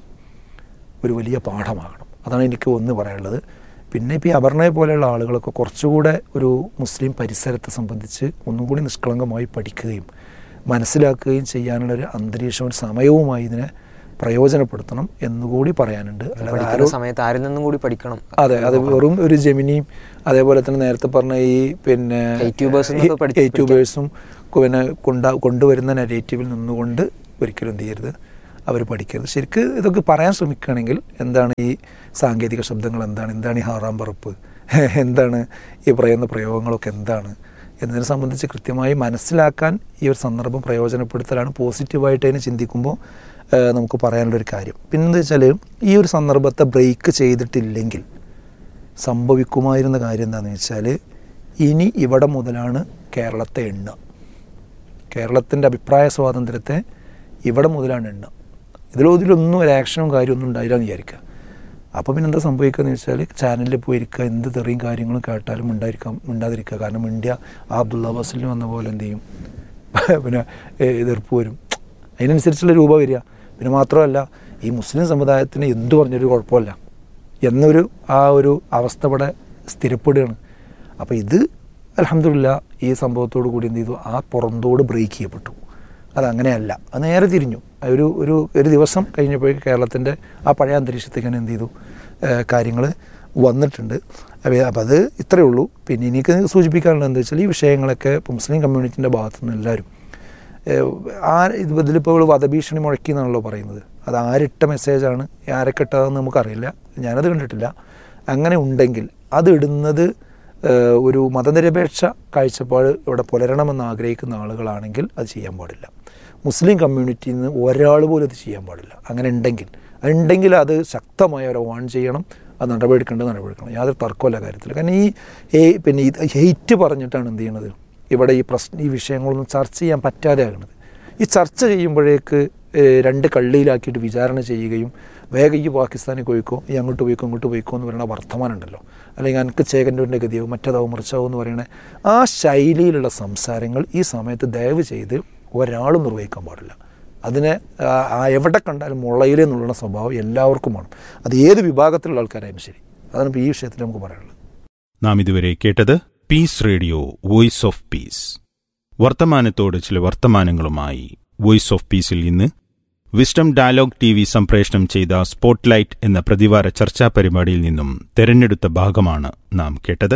ഒരു വലിയ പാഠമാകണം അതാണ് എനിക്ക് ഒന്ന് പറയാനുള്ളത് പിന്നെ ഇപ്പോൾ ഈ അപർണയെ പോലെയുള്ള ആളുകളൊക്കെ കുറച്ചുകൂടെ ഒരു മുസ്ലിം പരിസരത്തെ സംബന്ധിച്ച് ഒന്നും കൂടി നിഷ്കളങ്കമായി പഠിക്കുകയും മനസ്സിലാക്കുകയും ചെയ്യാനുള്ളൊരു അന്തരീക്ഷവും സമയവുമായി ഇതിനെ പ്രയോജനപ്പെടുത്തണം എന്നുകൂടി പറയാനുണ്ട് അല്ലാതെ പഠിക്കുന്ന ആരോ സമയത്ത് ആരിൽ നിന്നും കൂടി പഠിക്കണം അതെ അത് വെറും ഒരു ജെമിനിയും അതേപോലെ തന്നെ നേരത്തെ പറഞ്ഞ ഈ പിന്നെ Htubers എന്നൊക്കെ പഠി- യൂട്യൂബേഴ്സും പിന്നെ കൊണ്ടാ കൊണ്ടുവരുന്ന നെഗറ്റീവിൽ നിന്നുകൊണ്ട് ഒരിക്കലും എന്ത് ചെയ്യരുത് അവർ പഠിക്കരുത് ശരിക്ക് ഇതൊക്കെ പറയാൻ ശ്രമിക്കുകയാണെങ്കിൽ എന്താണ് ഈ സാങ്കേതിക ശബ്ദങ്ങൾ എന്താണ് എന്താണ് ഈ ഹാറാം പറപ്പ് എന്താണ് ഈ പറയുന്ന പ്രയോഗങ്ങളൊക്കെ എന്താണ് എന്നതിനെ സംബന്ധിച്ച് കൃത്യമായി മനസ്സിലാക്കാൻ ഈ ഒരു സന്ദർഭം പ്രയോജനപ്പെടുത്തലാണ് പോസിറ്റീവായിട്ട് അതിനെ ചിന്തിക്കുമ്പോൾ ഏഹ്, നമുക്ക് പറയാനുള്ളൊരു കാര്യം പിന്നെന്താ വെച്ചാൽ ഈ ഒരു സന്ദർഭത്തെ ബ്രേക്ക് ചെയ്തിട്ടില്ലെങ്കിൽ സംഭവിക്കുമായിരുന്ന കാര്യം എന്താണെന്ന് വെച്ചാൽ ഇനി ഇവിടെ മുതലാണ് കേരളത്തെ എണ്ണുക കേരളത്തിൻ്റെ അഭിപ്രായ സ്വാതന്ത്ര്യത്തെ ഇവിടെ മുതലാണ് എണ്ണുക ഇതിലോ ഇതിലൊന്നും ഒരു ആക്ഷനും കാര്യമൊന്നും ഉണ്ടായില്ല എന്ന് വിചാരിക്കുക അപ്പോൾ പിന്നെ എന്താ സംഭവിക്കുക എന്ന് വെച്ചാൽ ചാനലിൽ പോയി ഇരിക്കുക എന്ത് തെറിയും കാര്യങ്ങളും കേട്ടാലും ഉണ്ടായിരിക്കാം മിണ്ടാതിരിക്കുക കാരണം ഇന്ത്യ ആ അബ്ദുള്ള ബസിലിന് വന്ന പോലെ എന്ത് ചെയ്യും പിന്നെ ഏ, എതിർപ്പ് വരും അതിനനുസരിച്ചുള്ള രൂപ വരിക പിന്നെ മാത്രമല്ല ഈ മുസ്ലിം സമുദായത്തിന് എന്തു പറഞ്ഞൊരു കുഴപ്പമില്ല എന്നൊരു ആ ഒരു അവസ്ഥ ഇവിടെ സ്ഥിരപ്പെടുകയാണ് അപ്പോൾ ഇത് അലഹമില്ല ഈ സംഭവത്തോടു കൂടി എന്ത് ചെയ്തു ആ പുറന്തോട് ബ്രേക്ക് ചെയ്യപ്പെട്ടു അതങ്ങനെയല്ല അത് നേരെ തിരിഞ്ഞു ഒരു ഒരു ഒരു ദിവസം കഴിഞ്ഞപ്പോഴേക്ക് കേരളത്തിൻ്റെ ആ പഴയ അന്തരീക്ഷത്തേക്ക് തന്നെ എന്ത് ചെയ്തു കാര്യങ്ങൾ വന്നിട്ടുണ്ട് അപ്പോൾ അപ്പോൾ അത് ഇത്രയേ ഉള്ളൂ പിന്നെ എനിക്ക് സൂചിപ്പിക്കാനുള്ളത് എന്താ വെച്ചാൽ ഈ വിഷയങ്ങളൊക്കെ ഇപ്പോൾ മുസ്ലിം കമ്മ്യൂണിറ്റിൻ്റെ ഭാഗത്തുനിന്ന് എല്ലാവരും ഏഹ് ആ ഇത് ഇതിലിപ്പോൾ ഇവള് വധഭീഷണി മുഴക്കി എന്നാണല്ലോ പറയുന്നത് അത് ആരിട്ട മെസ്സേജാണ് ആരൊക്കെ ഇട്ടതെന്ന് നമുക്കറിയില്ല ഞാനത് കണ്ടിട്ടില്ല അങ്ങനെ ഉണ്ടെങ്കിൽ അത് ഇടുന്നത് ഏഹ് ഒരു മതനിരപേക്ഷ കാഴ്ചപ്പാട് ഇവിടെ പുലരണമെന്ന് ആഗ്രഹിക്കുന്ന ആളുകളാണെങ്കിൽ അത് ചെയ്യാൻ പാടില്ല മുസ്ലിം കമ്മ്യൂണിറ്റിയിൽ നിന്ന് ഒരാൾ പോലും അത് ചെയ്യാൻ പാടില്ല അങ്ങനെ ഉണ്ടെങ്കിൽ അതുണ്ടെങ്കിൽ അത് ശക്തമായി അവരെ വാൺ ചെയ്യണം അത് നടപടിയെടുക്കേണ്ടത് നടപടിയെടുക്കണം യാതൊരു തർക്കമല്ല കാര്യത്തിൽ കാരണം ഈ ഏ- പിന്നെ ഈ ഹെയ്റ്റ് പറഞ്ഞിട്ടാണ് എന്ത് ചെയ്യണത് ഇവിടെ ഈ പ്രശ്ന ഈ വിഷയങ്ങളൊന്നും ചർച്ച ചെയ്യാൻ പറ്റാതെ ആകുന്നത് ഈ ചർച്ച ചെയ്യുമ്പോഴേക്ക് ഏഹ്, രണ്ട് കള്ളിയിലാക്കിയിട്ട് വിചാരണ ചെയ്യുകയും വേഗം ഈ പാകിസ്ഥാനിൽ പോയിക്കോ ഈ അങ്ങോട്ട് പോയിക്കോ ഇങ്ങോട്ട് പോയിക്കോ എന്ന് പറയുന്ന വർത്തമാനം ഉണ്ടല്ലോ അല്ലെങ്കിൽ എനിക്ക് ചേകൻ്റെ ഗതിയോ മറ്റേതാവും മറിച്ചാവും എന്ന് പറയുന്ന ആ ശൈലിയിലുള്ള സംസാരങ്ങൾ ഈ സമയത്ത് ദയവ് ചെയ്ത് ഒരാളും നിർവഹിക്കാൻ പാടില്ല അതിനെ ആ, ആ എവിടെ കണ്ടാലും മുളയിലെ എന്നുള്ള സ്വഭാവം എല്ലാവർക്കുമാണ് അത് ഏത് വിഭാഗത്തിലുള്ള ആൾക്കാരായാലും ശരി അതാണ് ഇപ്പോൾ ഈ വിഷയത്തിൽ നമുക്ക് പറയാനുള്ളത് നാം ഇതുവരെ കേട്ടത് Peace Radio voice of peace വർത്തമാനത്തോട് ചില വർത്തമാനങ്ങളുമായി വോയിസ് ഓഫ് പീസിൽ ഇന്ന് വിസ്ഡം ഡയലോഗ് ടി വി സംപ്രേഷണം ചെയ്ത സ്പോട്ട്ലൈറ്റ് എന്ന പ്രതിവാര ചർച്ചാ പരിപാടിയിൽ നിന്നും തെരഞ്ഞെടുത്ത ഭാഗമാണ് നാം കേട്ടത്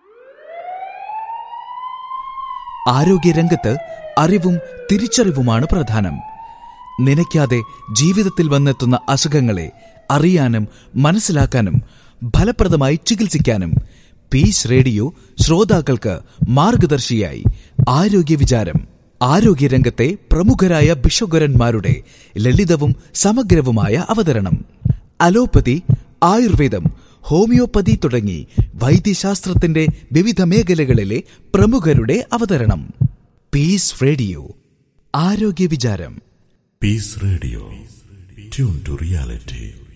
ആരോഗ്യരംഗത്ത് അറിവും തിരിച്ചറിവുമാണ് പ്രധാനം നനയ്ക്കാതെ ജീവിതത്തിൽ വന്നെത്തുന്ന അസുഖങ്ങളെ അറിയാനും മനസ്സിലാക്കാനും ഫലപ്രദമായി ചികിത്സിക്കാനും പീസ് റേഡിയോ ശ്രോതാക്കൾക്ക് മാർഗദർശിയായി ആരോഗ്യ വിചാരം ആരോഗ്യരംഗത്തെ പ്രമുഖരായ ഭിഷഗ്വരന്മാരുടെ ലളിതവും സമഗ്രവുമായ അവതരണം അലോപ്പതി ആയുർവേദം ഹോമിയോപ്പതി തുടങ്ങി വൈദ്യശാസ്ത്രത്തിന്റെ വിവിധ മേഖലകളിലെ പ്രമുഖരുടെ അവതരണം പീസ് റേഡിയോ ആരോഗ്യ വിചാരം Peace Radio. Tune to reality.